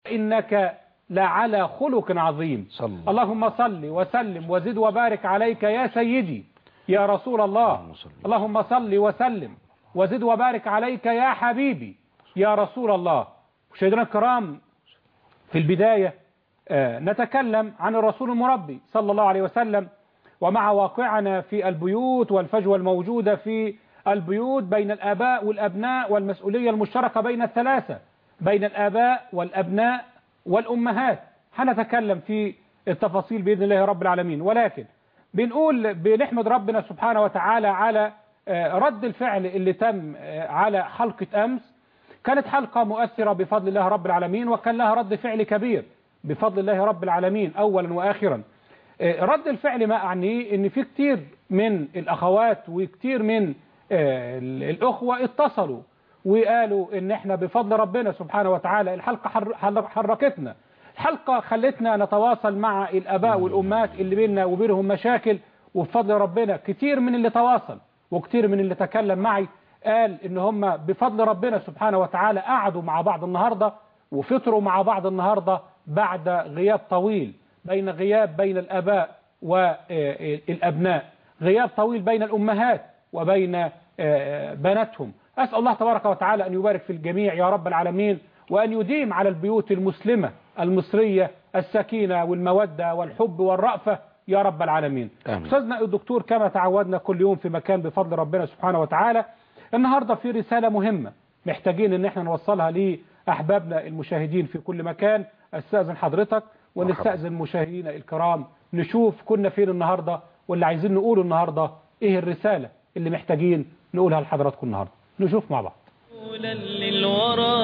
إنك لعلى خلق عظيم صلى الله. اللهم صل وسلم وزد وبارك عليك يا سيدي يا رسول الله اللهم صل. اللهم صل وسلم وزد وبارك عليك يا حبيبي يا رسول الله مشاهدينا الكرام في البداية آه، نتكلم عن الرسول المربي صلى الله عليه وسلم ومع واقعنا في البيوت والفجوة الموجودة في البيوت بين الآباء والأبناء والمسؤولية المشتركة بين الثلاثة بين الآباء والأبناء والأمهات هنتكلم في التفاصيل بإذن الله رب العالمين ولكن بنقول بنحمد ربنا سبحانه وتعالى على آه، رد الفعل اللي تم آه، على حلقة أمس كانت حلقة مؤثرة بفضل الله رب العالمين وكان لها رد فعل كبير بفضل الله رب العالمين أولا وآخرا آه، رد الفعل ما أعنيه أن في كتير من الأخوات وكتير من آه، الأخوة اتصلوا وقالوا ان احنا بفضل ربنا سبحانه وتعالى الحلقة حر- حر- حركتنا الحلقة خلتنا نتواصل مع الاباء والامهات اللي بيننا وبينهم مشاكل وبفضل ربنا كتير من اللي تواصل وكتير من اللي تكلم معي قال ان هم بفضل ربنا سبحانه وتعالى قعدوا مع بعض النهاردة وفطروا مع بعض النهاردة بعد غياب طويل بين غياب بين الاباء والابناء غياب طويل بين الامهات وبين آه، بناتهم أسأل الله تبارك وتعالى أن يبارك في الجميع يا رب العالمين وأن يديم على البيوت المسلمة المصرية السكينة والمودة والحب والرأفة يا رب العالمين آمين. أستاذنا الدكتور كما تعودنا كل يوم في مكان بفضل ربنا سبحانه وتعالى النهاردة في رسالة مهمة محتاجين ان احنا نوصلها لأحبابنا المشاهدين في كل مكان استاذن حضرتك ونستأذن مشاهدينا الكرام نشوف كنا فين النهاردة واللي عايزين نقوله النهاردة ايه الرسالة اللي محتاجين نقولها لحضراتكم النهاردة نشوف مع بعض رسولا للورى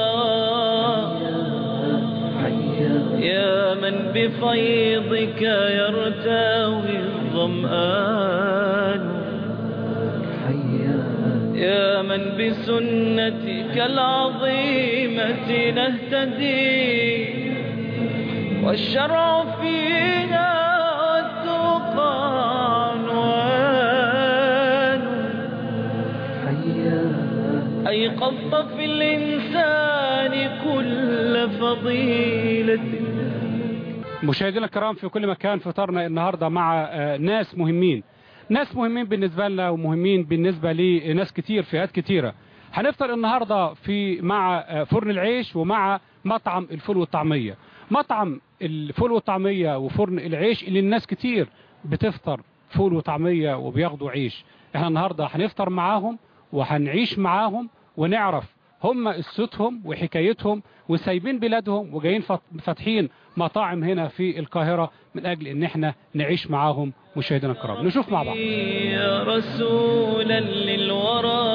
يا من بفيضك يرتوي الظمآن يا من بسنتك العظيمة نهتدي والشرع فينا والتقى عنوان أيقظت في الإنسان كل فضيلة مشاهدينا الكرام في كل مكان فطرنا النهاردة مع آه، ناس مهمين ناس مهمين بالنسبة لنا ومهمين بالنسبة لناس كتير فئات كتيرة هنفطر النهاردة في مع آه، فرن العيش ومع مطعم الفول والطعمية مطعم الفول والطعمية وفرن العيش اللي الناس كتير بتفطر فول وطعمية وبياخدوا عيش احنا النهاردة هنفطر معاهم وهنعيش معاهم ونعرف هم قصتهم وحكايتهم وسايبين بلادهم وجايين فات- فاتحين مطاعم هنا في القاهرة من أجل إن احنا نعيش معاهم مشاهدينا الكرام نشوف مع بعض يا رسولا للورى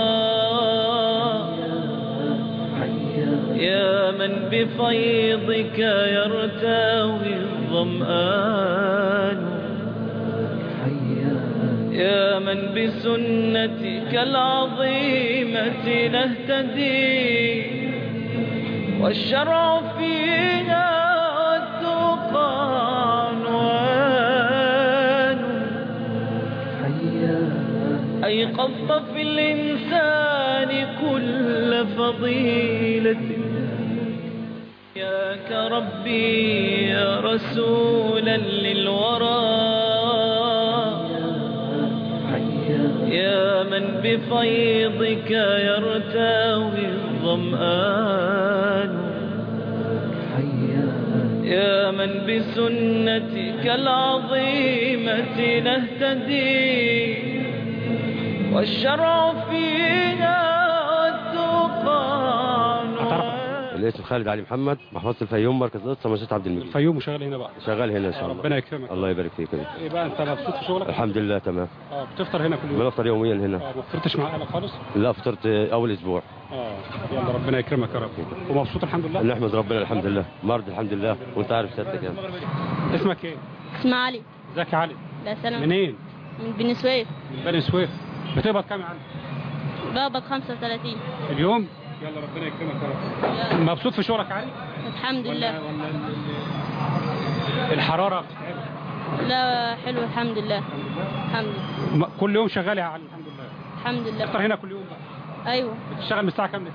يا من بفيضك يرتوي الظمآن يا من بسنتك العظيمة نهتدي والشرع فينا والتقى عنوان أيقظت في الإنسان كل فضيلة ياك ربي يا رسولا للورى يا من بفيضك يرتوي الظمآن يا من بسنتك العظيمة نهتدي والشرع فينا والتقى عنوان الاسم خالد علي محمد محفظة الفيوم مركز قدس مسجد عبد المجيد الفيوم وشغال هنا بقى شغال هنا ان شاء الله ربنا يكرمك الله يبارك فيك ايه بقى انت مبسوط في شغلك الحمد لله تمام اه بتفطر هنا كل يوم بنفطر يوميا هنا اه ما فطرتش مع اهلك خالص لا فطرت اول اسبوع اه يلا ربنا يكرمك يا رب ومبسوط الحمد لله نحمد ربنا الحمد لله مرض الحمد لله وانت عارف سيادتك يعني اسمك ايه اسمها علي ازيك يا علي لا سلام منين من بني سويف من بني سويف بتقبض كام يا علي بقبض 35 اليوم يلا ربنا يكرمك يا رب يا- مبسوط في شغلك يا علي الحمد ولا لله ولا ال- الحراره بتتعبك لا حلو الحمد لله الحمد لله م- كل يوم شغال يا علي الحمد لله الحمد لله تفطر هنا كل يوم بقى ايوه بتشتغل من الساعه كام لكام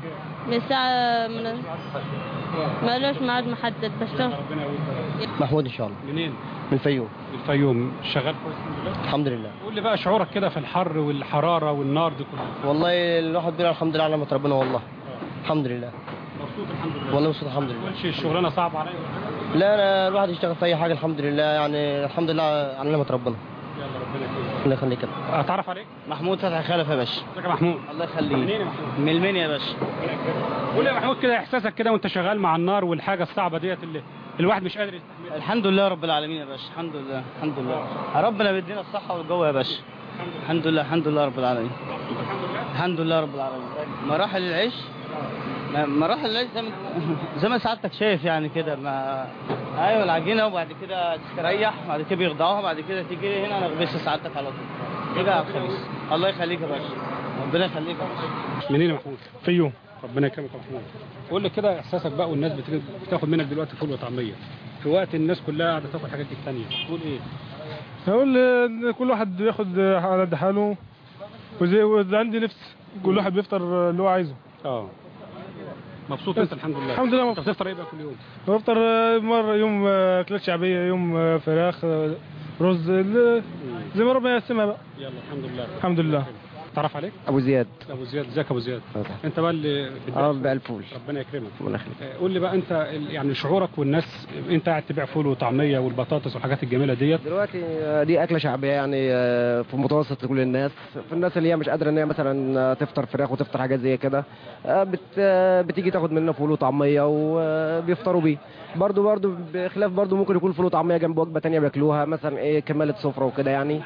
من الساعة من ما لهاش ميعاد محدد بشتغل محمود ان شاء الله منين؟ من الفيوم الفيوم شغال كويس الحمد لله الحمد لله قول لي بقى شعورك كده في الحر والحراره والنار دي كلها والله الواحد بيقول الحمد لله على نعمه ربنا والله الحمد لله مبسوط الحمد لله والله مبسوط الحمد لله مش الشغلانه صعبه عليا ولا حاجه لا انا الواحد يشتغل في اي حاجه الحمد لله يعني الحمد لله على نعمه ربنا يلا ربنا يكرمك الله يخليك اتعرف عليك محمود فتحي خلف يا باشا ازيك يا محمود الله يخليك منين يا محمود من المنيا يا باشا قول لي يا محمود كده احساسك كده وانت شغال مع النار والحاجه الصعبه ديت اللي الواحد مش قادر يستحملها الحمد لله رب العالمين يا باشا الحمد لله الحمد لله ربنا بيدينا الصحه والقوه يا باشا الحمد لله الحمد لله رب العالمين الحمد لله رب العالمين مراحل العيش مراحل العيش زي ما زي ما سعادتك شايف يعني كده ما ايوه العجينه وبعد كده تستريح بعد كده بيخضعوها بعد كده تيجي هنا نغبس سعادتك على طول تيجي على الخميس الله يخليك يا باشا ربنا يخليك يا باشا منين يا محمود فيوم ربنا يكرمك يا محمود قول لي كده احساسك بقى والناس بتيجي بتاخد منك دلوقتي فول وطعميه في وقت الناس كلها قاعده تاكل حاجات تانية تقول ايه هقول ان كل واحد بياخد على قد حاله وزي وإذا عندي نفس كل واحد بيفطر اللي هو عايزه اه مبسوط انت الحمد لله الحمد لله انت مبسوط. بتفطر ايه بقى كل يوم بفطر مره يوم اكلات شعبيه يوم فراخ رز ال- زي ما ربنا يقسمها بقى يلا الحمد لله الحمد لله تعرف عليك ابو زياد ابو زياد ازيك يا ابو زياد انت بقى اللي بتبيع اه فول. بقى الفول ربنا يكرمك الله يخليك آه، قول لي بقى انت ال- يعني شعورك والناس انت قاعد تبيع فول وطعميه والبطاطس والحاجات الجميله ديت دلوقتي آه، دي اكله شعبيه يعني آه، في متوسط كل الناس في الناس اللي هي مش قادره ان هي مثلا آه، تفطر فراخ وتفطر حاجات زي كده آه، بت آه، بتيجي تاخد مننا فول وطعميه وبيفطروا بيه برضو برضو بخلاف برضو ممكن يكون فول وطعميه جنب وجبه تانية بياكلوها مثلا ايه كماله سفره وكده يعني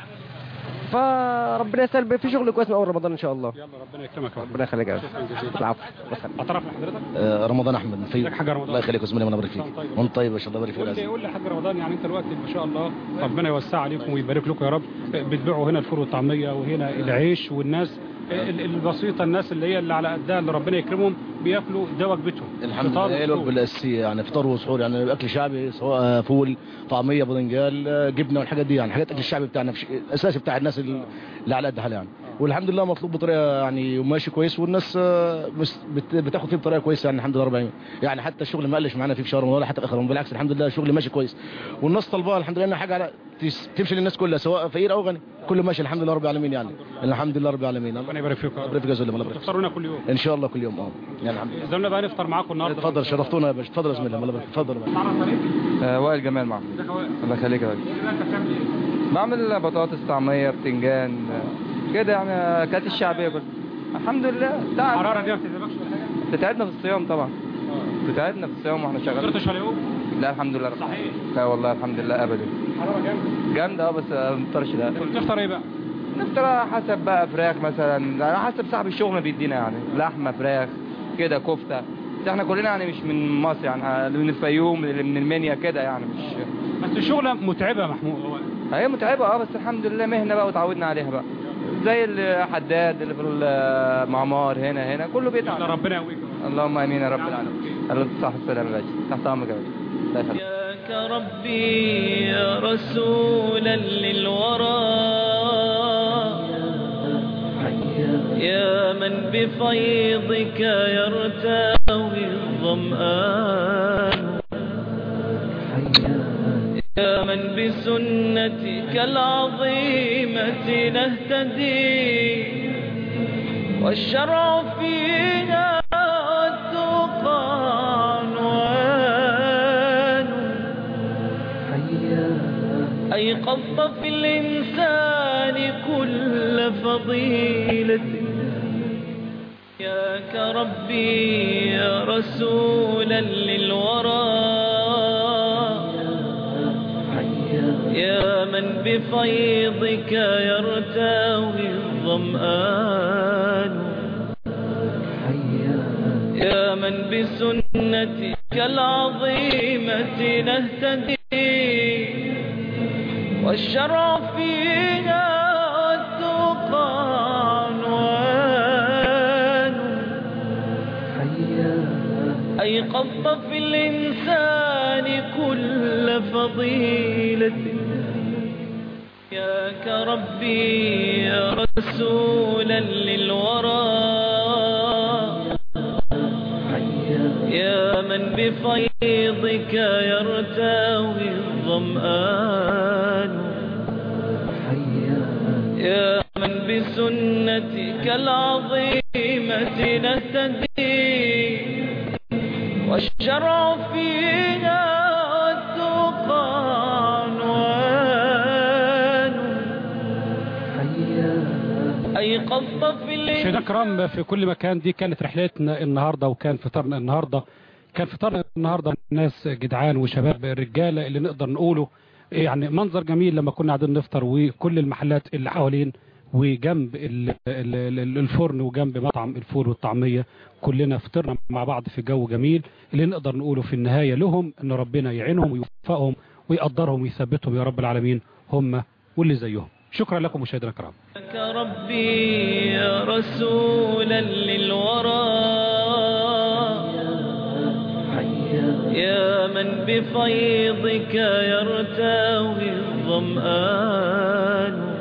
فربنا يسهل في شغل كويس من اول رمضان ان شاء الله يلا ربنا يكرمك يا رب ربنا يخليك يا شكرا جزيلا العفو بس اعترف لحضرتك آه، رمضان احمد من فيوم ازيك حاج رمضان الله يخليك وزميلي وانا بارك فيك طيب. وانت طيب يا شاء الله بارك فيك قول لي العزيز. قول لي يا حاج رمضان يعني انت دلوقتي ما شاء الله ربنا يوسع عليكم ويبارك لكم يا رب بتبيعوا هنا الفول والطعميه وهنا العيش والناس ال- البسيطه الناس اللي هي اللي على قدها اللي ربنا يكرمهم بياكلوا ده وجبتهم الحمد فطار لله هي وسحور. الوجبه الاساسيه يعني فطار وسحور يعني اكل شعبي سواء فول طعميه باذنجان آه، جبنه والحاجات دي يعني حاجات الاكل الشعبي بتاعنا في- الاساسي بتاع الناس اللي اللي على قد حالها يعني والحمد لله مطلوب بطريقه يعني وماشي كويس والناس آه، بس- بت- بتاخد فيه بطريقه كويسه يعني الحمد لله رب العالمين يعني حتى الشغل ما قلش معانا فيه في شهر رمضان ولا حتى في اخر رمضان بالعكس الحمد لله الشغل ماشي كويس والناس طالباه الحمد لله انها حاجه على تس- تمشي للناس كلها سواء فقير او غني كله ماشي الحمد لله رب العالمين يعني الحمد لله رب العالمين ربنا يبارك فيكم يا الله رب يبارك فيك يا زلمه الله يبارك فيك. تفطروا هنا كل يوم ان شاء الله كل يوم اه يعني الحمد لله زمنا بقى نفطر معاكم النهارده اتفضل شرفتونا يا باشا اتفضل يا زميلي الله يبارك فيك. اتفضل يا باشا تعرف عليك آه، وائل جمال معاك ازيك يا وائل الله يخليك يا باشا قول لي بقى انت بتعمل ايه بعمل بطاطس طعميه بتنجان آه، كده يعني اكلات الشعبيه كلها الحمد لله تعب الحراره دي ما بتتعبكش ولا حاجه بتتعبنا في الصيام طبعا بتتعبنا في الصيام واحنا ما شغالين فطرتش ولا يوم لا الحمد لله رب صحيح لا والله الحمد لله ابدا الحراره جامده جامده اه بس ما بنفطرش لا بتفطر ايه بقى نفطر على حسب بقى فراخ مثلا على حسب صاحب الشغل ما بيدينا يعني لحمه فراخ كده كفته بس احنا كلنا يعني مش من مصر يعني اللي من الفيوم اللي من المنيا كده يعني مش بس الشغله متعبه يا محمود هو هي متعبة اه بس الحمد لله مهنة بقى وتعودنا عليها بقى زي الحداد اللي في المعمار هنا هنا كله يلا بيتعب ربنا يقويك اللهم امين يا رب العالمين الله تصح السلامة يا باشا تحت امرك يا باشا الله يخليك. ياك ربي يا رسولا للورى يا من بفيضك يرتوي الظمآن يا من بسنتك العظيمة نهتدي والشرع فينا والتقى عنوان أيقظت في الإنسان كل فضيلة ياك ربي يا رسولا للورى يا من بفيضك يرتوي الظمآن يا من بسنتك العظيمة نهتدي والشرع فينا والتقى عنوان أيقظت في الإنسان كل فضيلة ياك ربي يا رسولا للورى بفيضك يرتوي الظمآن يا من بسنتك العظيمة نهتدي والشرع فيها والتقى عنوان أيقظت في الليل مشاهدينا الكرام في كل مكان دي كانت رحلتنا النهارده وكان فطارنا النهارده كان فطارنا النهارده ناس جدعان وشباب رجاله اللي نقدر نقوله يعني منظر جميل لما كنا قاعدين نفطر وكل المحلات اللي حوالين وجنب ال- ال- ال- الفرن وجنب مطعم الفول والطعميه كلنا فطرنا مع بعض في جو جميل اللي نقدر نقوله في النهايه لهم ان ربنا يعينهم ويوفقهم ويقدرهم ويثبتهم يا رب العالمين هم واللي زيهم شكرا لكم مشاهدينا الكرام لك ربي يا رسولا للورى يا من بفيضك يرتوي الظمآن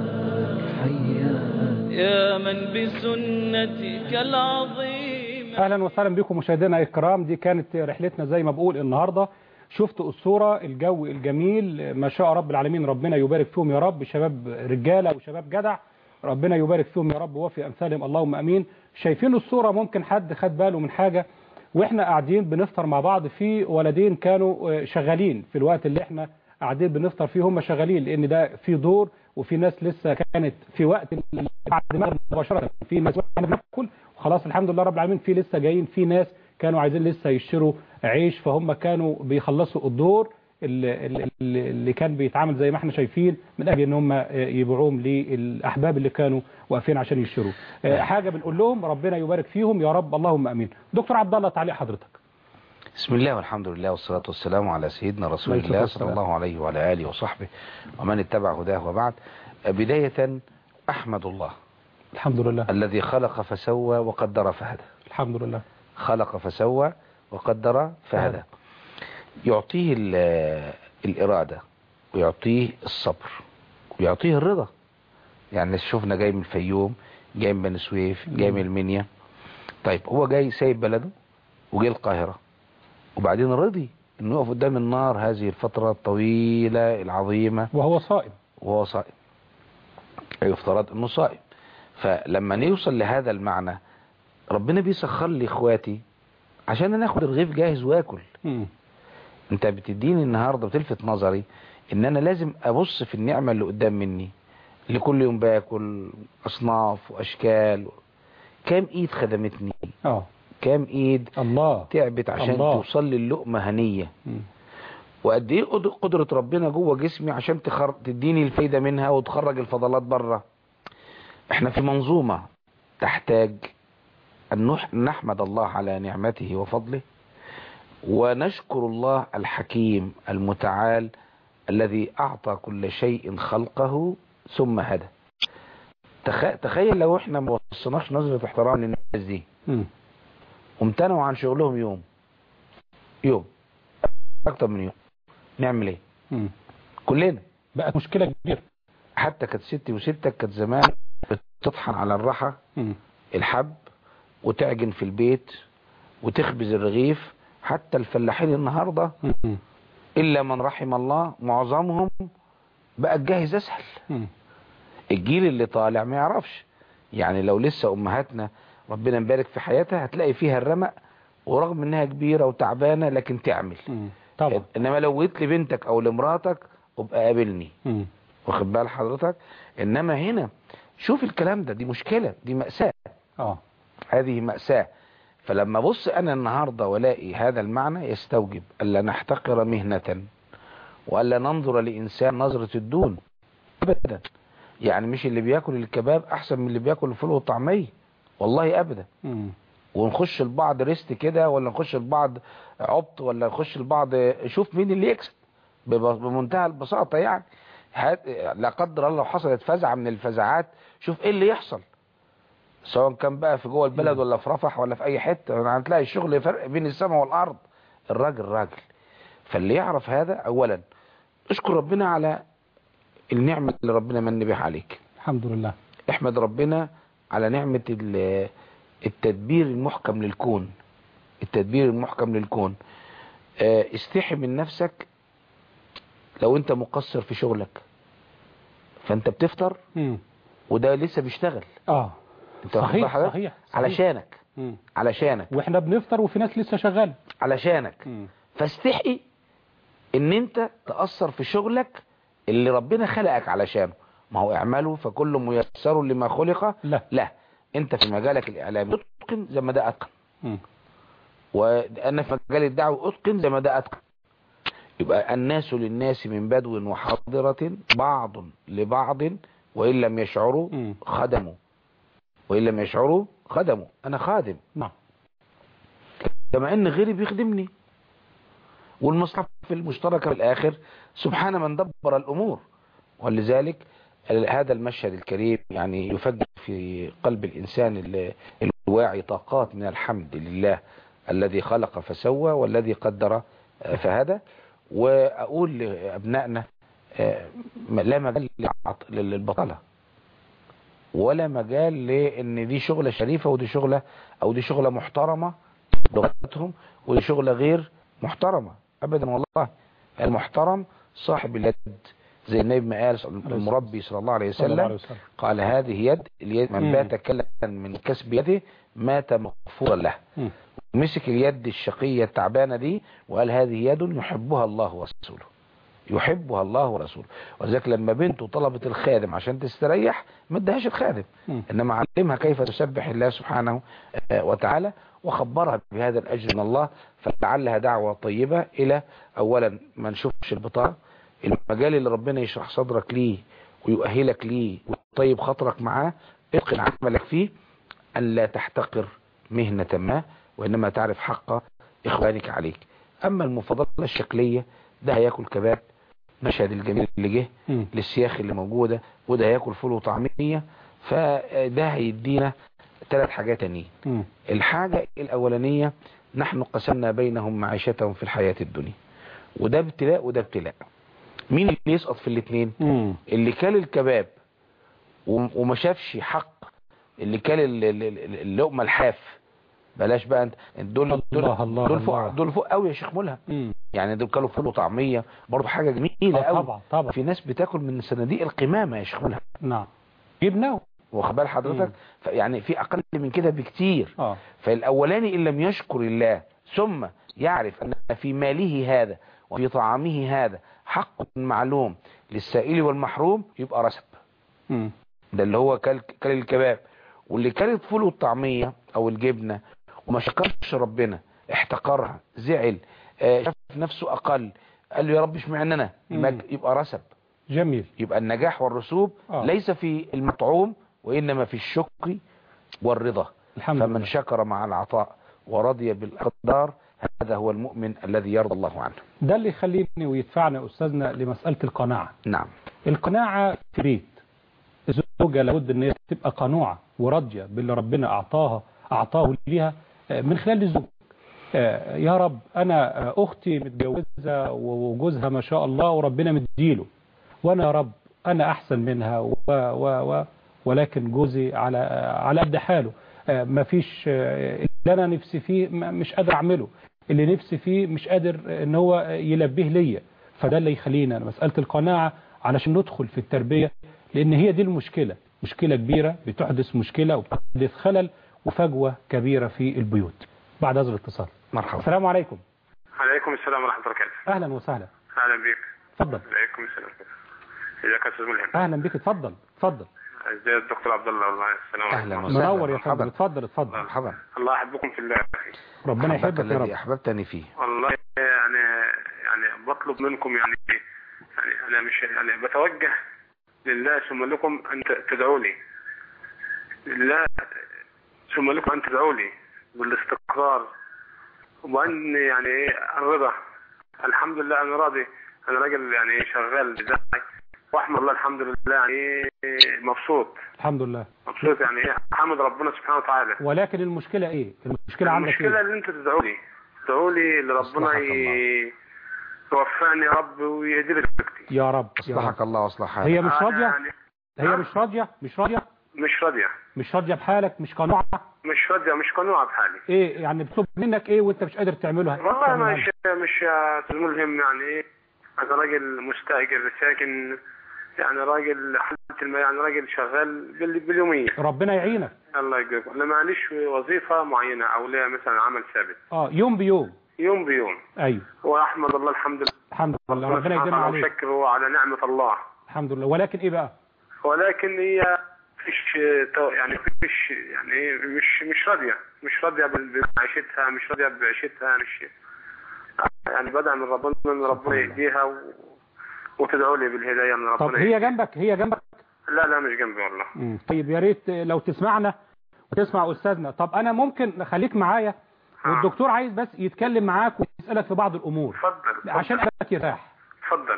يا من بسنتك العظيمة اهلا وسهلا بكم مشاهدينا الكرام دي كانت رحلتنا زي ما بقول النهارده شفتوا الصوره الجو الجميل ما شاء رب العالمين ربنا يبارك فيهم يا رب شباب رجاله وشباب جدع ربنا يبارك فيهم يا رب وفي امثالهم اللهم امين شايفين الصوره ممكن حد خد باله من حاجه واحنا قاعدين بنفطر مع بعض في ولدين كانوا آه، شغالين في الوقت اللي احنا قاعدين بنفطر فيه هم شغالين لان ده في دور وفي ناس لسه كانت في وقت بعد المغرب مباشره في ناس احنا بناكل وخلاص الحمد لله رب العالمين في لسه جايين في ناس كانوا عايزين لسه يشتروا عيش فهم كانوا بيخلصوا الدور اللي, اللي- اللي كان بيتعامل زي ما احنا شايفين من اجل ان هم يبيعوهم للاحباب اللي كانوا واقفين عشان يشتروا آه، حاجه بنقول لهم ربنا يبارك فيهم يا رب اللهم امين دكتور عبد الله تعليق حضرتك بسم الله والحمد لله والصلاة والسلام على سيدنا رسول عليه الصلاة الله والسلام. صلى الله عليه وعلى آله وصحبه ومن اتبع هداه وبعد بداية أحمد الله الحمد لله الذي خلق فسوى وقدر فهدى الحمد لله خلق فسوى وقدر فهدى يعطيه ال- الإرادة ويعطيه الصبر ويعطيه الرضا يعني شفنا جاي من الفيوم جاي من بني سويف جاي من المنيا طيب هو جاي سايب بلده وجاي القاهرة وبعدين رضي انه يقف قدام النار هذه الفترة الطويلة العظيمة وهو صائم وهو صائم يفترض انه صائم فلما نوصل لهذا المعنى ربنا بيسخر لي اخواتي عشان انا اخد الرغيف جاهز واكل مم. انت بتديني النهارده بتلفت نظري ان انا لازم ابص في النعمه اللي قدام مني اللي كل يوم باكل اصناف واشكال كام ايد خدمتني اه كام ايد الله تعبت عشان الله. توصل لي اللقمه هنيه مم. وقد ايه قد- قدره ربنا جوه جسمي عشان تخر... تديني الفايده منها وتخرج الفضلات بره احنا في منظومه تحتاج ان نح- نحمد الله على نعمته وفضله ونشكر الله الحكيم المتعال الذي اعطى كل شيء خلقه ثم هدى تخ... تخيل لو احنا ما وصلناش نظره احترام للناس دي مم. وامتنعوا عن شغلهم يوم يوم اكتر من يوم نعمل ايه مم. كلنا بقت مشكله كبيره حتى كانت ستي وستك كانت زمان بتطحن على الرحى مم. الحب وتعجن في البيت وتخبز الرغيف حتى الفلاحين النهاردة مم. إلا من رحم الله معظمهم بقى جاهز أسهل مم. الجيل اللي طالع ما يعرفش يعني لو لسه أمهاتنا ربنا مبارك في حياتها هتلاقي فيها الرمق ورغم انها كبيرة وتعبانة لكن تعمل مم. طبعا انما لو جيت لبنتك او لمراتك ابقى قابلني مم. واخد بال حضرتك انما هنا شوف الكلام ده دي مشكلة دي مأساة اه هذه مأساة فلما بص انا النهاردة والاقي هذا المعنى يستوجب الا نحتقر مهنة والا ننظر لانسان نظرة الدون ابدا يعني مش اللي بياكل الكباب احسن من اللي بياكل الفول والطعمية والله ابدا مم. ونخش لبعض ريست كده ولا نخش لبعض عبط ولا نخش لبعض شوف مين اللي يكسب بب- بمنتهى البساطة يعني هات لا قدر الله لو حصلت فزعة من الفزعات شوف ايه اللي يحصل سواء كان بقى في جوه البلد ولا في رفح ولا في اي حتة هتلاقي الشغل فرق بين السماء والارض الراجل راجل فاللي يعرف هذا اولا اشكر ربنا على النعمة اللي ربنا من بها عليك الحمد لله احمد ربنا على نعمة ال- التدبير المحكم للكون التدبير المحكم للكون آه، استحي من نفسك لو انت مقصر في شغلك فانت بتفطر مم. وده لسه بيشتغل اه انت واخد صحيح، بال حضرتك؟ صحيح، صحيح. علشانك مم. علشانك واحنا بنفطر وفي ناس لسه شغاله علشانك مم. فاستحي ان انت تأثر في شغلك اللي ربنا خلقك علشانه ما هو اعمله فكل ميسر لما خلق لا لا انت في مجالك الاعلامي اتقن زي ما ده اتقن مم. وانا في مجال الدعوه اتقن زي ما ده اتقن يبقى الناس للناس من بدو وحاضرة بعض لبعض وإن لم يشعروا مم. خدموا وإن لم يشعروا خدموا أنا خادم نعم كما أن غيري بيخدمني والمصحف المشتركة في الآخر سبحان من دبر الأمور ولذلك ال- هذا المشهد الكريم يعني يفجر في قلب الإنسان ال- الواعي طاقات من الحمد لله الذي خلق فسوى والذي قدر آه، فهدى وأقول لأبنائنا آه، لا مجال للعط- للبطالة ولا مجال لأن دي شغلة شريفة ودي شغلة أو دي شغلة محترمة لغتهم ودي شغلة غير محترمة أبدا والله المحترم صاحب اليد زي النبي ما قال المربي صلى الله عليه صلى الله عليه وسلم وسلم قال هذه يد اليد من مم. بات كلا من كسب يده مات مغفورا له مم. مسك اليد الشقية التعبانة دي وقال هذه يد يحبها الله ورسوله يحبها الله ورسوله ولذلك لما بنته طلبت الخادم عشان تستريح ما ادهاش الخادم مم. انما علمها كيف تسبح الله سبحانه آه، وتعالى وخبرها بهذا الاجر من الله فلعلها دعوة طيبة الى اولا ما نشوفش البطاقة المجال اللي ربنا يشرح صدرك ليه ويؤهلك ليه ويطيب خاطرك معاه اتقن عملك فيه ان لا تحتقر مهنة ما وانما تعرف حق اخوانك عليك اما المفاضلة الشكلية ده هياكل كباب مشهد الجميل اللي جه مم. للسياخ اللي موجودة وده هياكل فول وطعمية فده هيدينا ثلاث حاجات تانيين مم. الحاجة الأولانية نحن قسمنا بينهم معيشتهم في الحياة الدنيا وده ابتلاء وده ابتلاء مين اللي يسقط في الاثنين مم. اللي كل الكباب وم- وما شافش حق اللي كل ال- ال- ال- اللقمة الحاف بلاش بقى انت دول دول الله الله دول فوق الله. دول فوق قوي يا شيخ ملهم مم. يعني دول كانوا فول وطعميه برضه حاجه جميله آه، قوي طبعا طبعا في ناس بتاكل من صناديق القمامه يا شيخ ملهم نعم جبناه واخد بال حضرتك ف- يعني في اقل من كده بكتير اه فالاولاني ان لم يشكر الله ثم يعرف ان في ماله هذا وفي طعامه هذا حق معلوم للسائل والمحروم يبقى رسب مم. ده اللي هو كل كل الكباب واللي كل فول والطعميه او الجبنه وما شكرش ربنا احتقرها زعل آه، شاف نفسه اقل قال له يا رب اشمعنى انا مم. يبقى- يبقى رسب جميل يبقى النجاح والرسوب آه. ليس في المطعوم وإنما في الشكر والرضا الحمد فمن لله شكر مع العطاء ورضي بالأقدار هذا هو المؤمن الذي يرضى الله عنه ده اللي يخليني ويدفعنا يا أستاذنا لمسألة القناعة نعم القناعة في بيت الزوجة لابد ان هي تبقى قنوعة وراضية باللي ربنا أعطاها أعطاه ليها آه، من خلال الزوج آه، يا رب أنا آه، أختي متجوزة وجوزها ما شاء الله وربنا مديله وأنا يا رب أنا أحسن منها و و و ولكن جوزي على على قد حاله آه، ما فيش آه، اللي أنا نفسي فيه ما- مش قادر أعمله اللي نفسي فيه مش قادر ان هو يلبيه ليا فده اللي يخلينا مسألة القناعة علشان ندخل في التربية لان هي دي المشكلة مشكلة كبيرة بتحدث مشكلة وبتحدث خلل وفجوة كبيرة في البيوت بعد هذا الاتصال مرحبا السلام عليكم عليكم السلام ورحمة الله وبركاته اهلا وسهلا أهلا بك اتفضل عليكم السلام ازيك يا أستاذ ملهم اهلا بك اتفضل اتفضل ازي الدكتور عبد الله والله السلام أهلا عليكم وسهلا منور يا فندم مرحبا اتفضل اتفضل مرحبا الله يحبكم في الله يا أخي ربنا أحبك يحبك يا الذي رب أحببتني فيه والله يعني يعني بطلب منكم يعني يعني أنا مش يعني بتوجه لله ثم لكم أن ت- تدعوا لي لله ثم لكم أن تدعوا لي بالاستقرار وأن يعني إيه الرضا الحمد لله أنا راضي أنا راجل يعني شغال بذاتي واحمد الله الحمد لله يعني مبسوط الحمد لله مبسوط يعني ايه حمد ربنا سبحانه وتعالى ولكن المشكلة ايه المشكلة عندك المشكلة ايه اللي انت تدعوا لي تدعوا لي لربنا أصلحك ي... يوفقني يا رب ويهدي لي رزقتي يا رب يا رب أصلحك الله وأصلح هي حالك مش أنا راضية يعني هي مش راضية مش راضية مش راضيه مش راضيه بحالك مش قنوعه مش راضيه مش قنوعه بحالي ايه يعني بتطلب منك ايه وانت مش قادر تعمله والله مش مش الملهم يعني ايه انا راجل مستاجر ساكن يعني راجل حالة الم- يعني راجل شغال بال- باليوميه ربنا يعينك الله يجزاك انا معليش وظيفه معينه او ليها مثلا عمل ثابت اه يوم بيوم يوم بيوم ايوه واحمد الله الحمد لله الحمد لله ربنا يديم عليك وشكره على نعمه الله الحمد لله ولكن ايه بقى ولكن هي فيش تو- يعني فيش يعني إيه مش مش راضيه مش راضيه بال- بعيشتها مش راضيه بعيشتها مش يعني بدأ من ربنا من ربنا يهديها و... وتدعو لي بالهدايه من ربنا طب هي جنبك هي جنبك لا لا مش جنبي والله مم. طيب يا ريت لو تسمعنا وتسمع استاذنا طب انا ممكن خليك معايا والدكتور عايز بس يتكلم معاك ويسالك في بعض الامور اتفضل عشان قلبك يرتاح اتفضل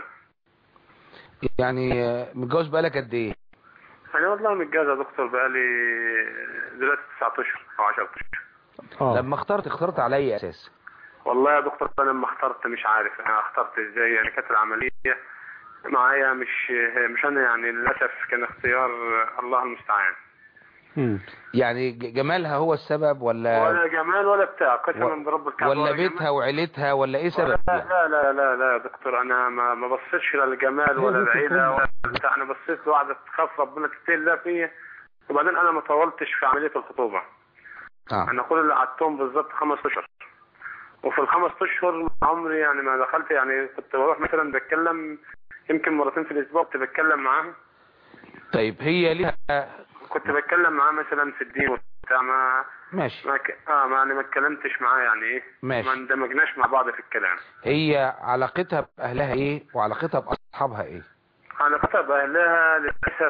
يعني آه، متجوز بقالك قد ايه انا والله متجوز يا دكتور بقالي دلوقتي 9 اشهر او 10 اشهر لما اخترت اخترت على اي اساس والله يا دكتور انا لما اخترت مش عارف انا اخترت ازاي يعني كانت العمليه معايا مش مش انا يعني للاسف كان اختيار الله المستعان يعني ج- جمالها هو السبب ولا ولا جمال ولا بتاع قسما برب الكعبه ولا جمال. بيتها وعيلتها ولا ايه سبب لا لا لا لا لا يا دكتور انا ما ما بصيتش لا الجمال ولا العيله ولا بتاع انا بصيت لواحده تخاف ربنا تتقي الله فيا وبعدين انا ما طولتش في عمليه الخطوبه آه. انا كل اللي قعدتهم بالظبط خمس اشهر وفي الخمس اشهر عمري يعني ما دخلت يعني كنت بروح مثلا بتكلم يمكن مرتين في الاسبوع كنت بتكلم معاها طيب هي ليها كنت بتكلم معاها مثلا في الدين وبتاع ما ماشي ما ك... اه ما يعني ما اتكلمتش معاه يعني ايه ماشي. ما اندمجناش مع بعض في الكلام هي علاقتها باهلها ايه وعلاقتها باصحابها ايه علاقتها بأهلها للأسف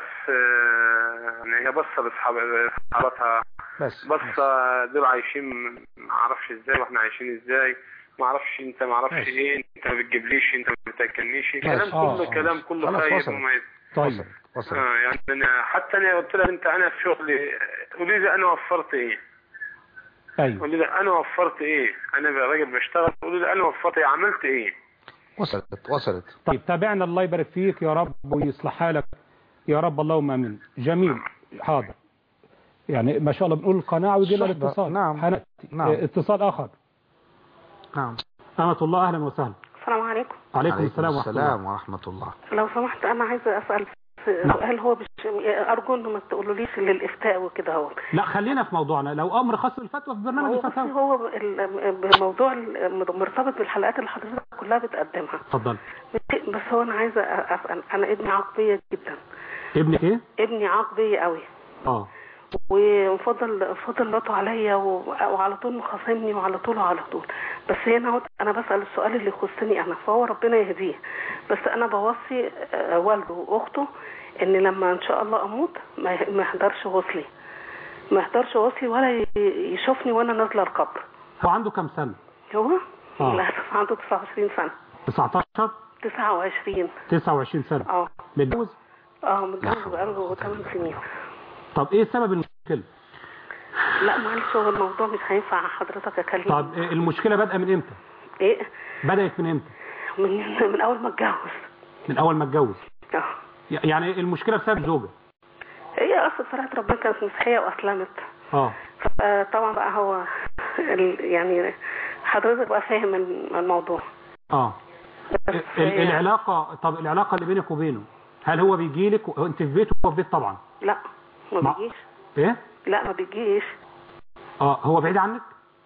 آه، يعني هي بصة لأصحاب أصحابها بس بصة دول عايشين ما اعرفش ازاي واحنا عايشين ازاي ما اعرفش انت ما اعرفش ماشي. ايه انت ما بتجيبليش انت ما بتاكلنيش ماشي. كلام آه، كله آه. كلام كله خلاص خايب وصلت. وما طيب وصلت آه يعني انا حتى انا قلت لها انت انا في شغلي قولي لي انا وفرت ايه ايوه قولي لي انا وفرت ايه انا راجل بشتغل قولي لي انا وفرت ايه عملت ايه وصلت وصلت طيب تابعنا الله يبارك فيك يا رب ويصلح حالك يا رب اللهم امين جميل حاضر يعني ما شاء الله بنقول القناعة ويجي لنا صحبة. الاتصال نعم. هنأتي. نعم. اه، اتصال اخر نعم أمة الله اهلا وسهلا السلام عليكم عليكم السلام ورحمة الله السلام ورحمة الله لو سمحت انا عايزه اسال نعم. سؤال هو مش ارجو انه ما تقولوليش للافتاء وكده هو لا خلينا في موضوعنا لو امر خاص بالفتوى في برنامج هو بصي الفتاوى هو ال- الموضوع ال- مرتبط بالحلقات اللي حضرتك كلها بتقدمها اتفضل بس هو انا عايزه اسال انا ابني عقبيه جدا ابنك ايه ابني عقبيه قوي اه وفضل فضل لطه عليا و- وعلى طول مخاصمني وعلى طول وعلى طول بس هنا هو انا بسال السؤال اللي يخصني انا فهو ربنا يهديه بس انا بوصي آه، والده واخته ان لما ان شاء الله اموت ما ي- ما يحضرش غسلي ما يحضرش غسلي ولا ي- يشوفني وانا نازله القبر هو عنده كام سنة هو آه. للاسف عنده 29 سنه 19 29 29 سنة اه متجوز اه متجوز بقاله 8 سنين طب ايه سبب المشكلة لا معلش هو الموضوع مش هينفع حضرتك اكلم طب إيه المشكلة بادئة من امتى ايه بدأت من امتى من من اول ما اتجوز من اول ما اتجوز اه ي- يعني المشكلة بسبب زوجة هي اصلا صراحه ربنا كانت مسيحيه واسلمت اه فطبعا بقى هو ال- يعني حضرتك بقى فاهم الموضوع اه ال- ال- العلاقة طب العلاقة اللي بينك وبينه هل هو بيجي لك انت في بيته وهو في بيت طبعا لا ما ما- بيجيش ايه لا ما بيجيش اه هو بعيد عنك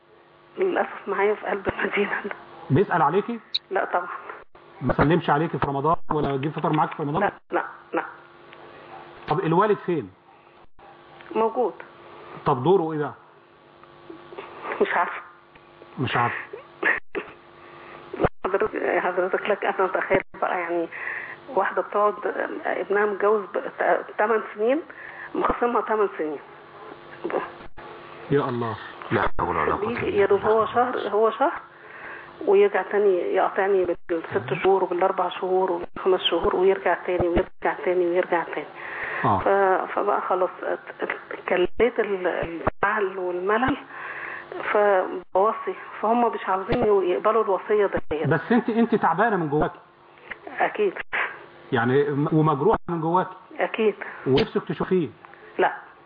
للاسف معايا في قلب المدينه بيسأل عليكي لا طبعا ما سلمش عليكي في رمضان ولا يجيب فطر معاك في رمضان لا لا لا طب الوالد فين موجود طب دوره ايه بقى مش عارفه مش عارف حضرتك حضرتك لك انا اتخيل بقى يعني واحده بتقعد ابنها متجوز 8 سنين مخصمها 8 سنين يا الله لا حول ولا قوة بيجي يا دوب هو شهر هو شهر ويرجع تاني يقاطعني بالست شهور وبالاربع شهور وبالخمس شهور ويرجع تاني ويرجع تاني ويرجع تاني اه ف- فبقى خلاص كليت ال- الزعل والملل فبوصي فهم مش عاوزين يقبلوا الوصيه ديت بس انت انت تعبانه من جواك اكيد يعني م- ومجروحه من جواك اكيد ونفسك تشوفيه لا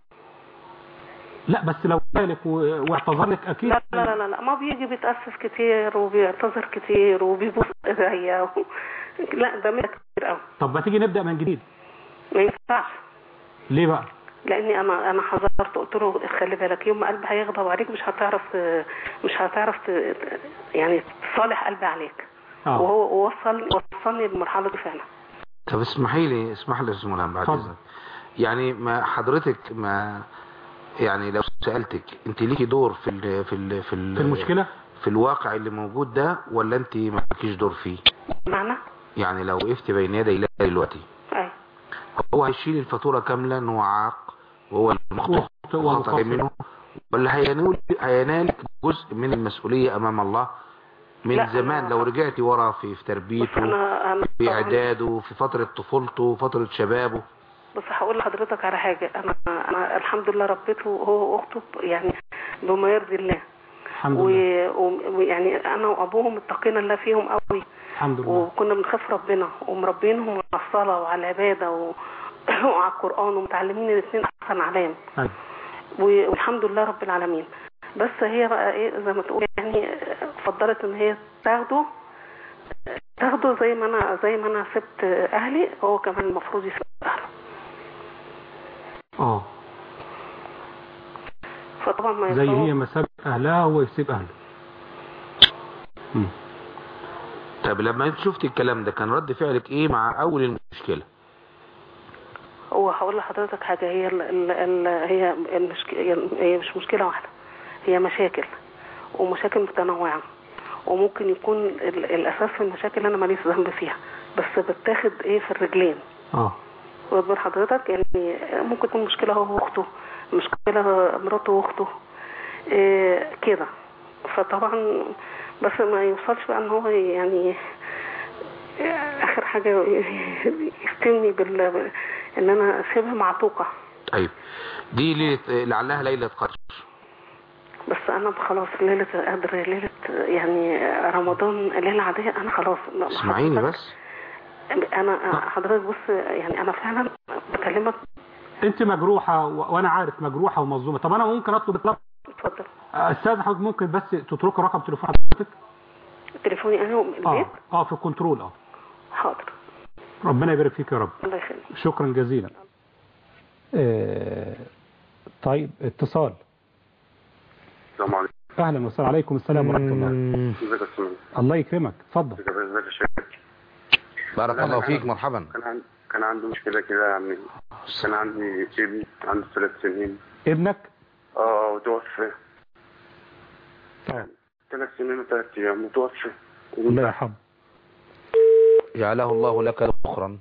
لا بس لو جالك و- واعتذر لك اكيد لا لا لا لا, لا. ما بيجي بيتأسف كتير وبيعتذر كتير وبيبوس ايديا و... لا ده منها كتير قوي طب ما تيجي نبدا من جديد ما ينفعش ليه بقى لاني انا انا حذرت قلت له خلي بالك يوم ما قلبي هيغضب عليك مش هتعرف ت- مش هتعرف ت- يعني تصالح قلبي عليك آه. وهو وصل وصلني للمرحله دي فعلا طب اسمحي لي اسمح لي يا استاذ ملهم بعد اتفضل. اذنك يعني ما حضرتك ما يعني لو سالتك انت ليكي دور في ال في ال في, ال في المشكله في الواقع اللي موجود ده ولا انت ما لكيش دور فيه معنى يعني لو وقفت بين يدي الله دلوقتي اي هو هيشيل الفاتوره كامله ان هو عاق وهو المخطئ مخطئ وخطأ ومقصر. منه ولا هينال هينال جزء من المسؤوليه امام الله من لا، زمان أنا- لو رجعتي ورا في في بس تربيته انا انا في طبعاً- اعداده في فتره طفولته فتره شبابه بس هقول لحضرتك على حاجه انا انا الحمد لله ربيته هو واخته يعني بما يرضي الله الحمد لله و- و- ويعني انا وابوهم اتقينا الله فيهم قوي الحمد لله وكنا بنخاف ربنا ومربينهم على الصلاه وعلى العباده و... وعلى القران ومتعلمين الاثنين احسن علام أيوة. و- والحمد لله رب العالمين بس هي بقى ايه زي ما تقول يعني فضلت ان هي تاخده تاخده زي ما انا زي ما انا سبت اهلي هو كمان المفروض يسيب اهله اه فطبعا ما زي ينفعش هي ما سابت اهلها هو يسيب اهله مم. طب لما انت شفتي الكلام ده كان رد فعلك ايه مع اول المشكله هو هقول لحضرتك حاجة هي ال ال ال هي المشكلة هي مش مشكلة واحدة هي مشاكل ومشاكل متنوعة وممكن يكون ال الأساس في المشاكل أنا ماليش ذنب فيها بس بتاخد إيه في الرجلين اه واخد بال حضرتك يعني ممكن تكون مشكلة هو وأخته مشكلة مراته وأخته إيه كده فطبعا بس ما يوصلش بقى إن هو يعني آخر حاجة يفتني بال إن أنا شبه معتوقة طيب دي ليله لعلها ليله قدر بس انا خلاص ليله قدر ليله يعني رمضان ليله عاديه انا خلاص اسمعيني حضرتك- بس انا حضرتك بص يعني انا فعلا بكلمك انت مجروحه و... وانا عارف مجروحه ومظلومه طب انا ممكن اطلب طلب اتفضل استاذ حضرتك ممكن بس تترك رقم تليفون حضرتك تليفوني انا البيت اه اه في الكنترول اه حاضر ربنا يبارك فيك يا رب الله يخليك شكرا جزيلا آه طيب اتصال السلام عليكم اهلا وسهلا عليكم السلام ورحمه الله ازيك يا استاذ الله يكرمك اتفضل ازيك يا شيخ بارك الله فيك مرحبا كان عندي كان عندي مشكله كده يعني كان عندي ابن عنده ثلاث سنين ابنك اه وتوفى اه ثلاث سنين وثلاث ايام وتوفى الله يرحمه جعله الله لك ذخرا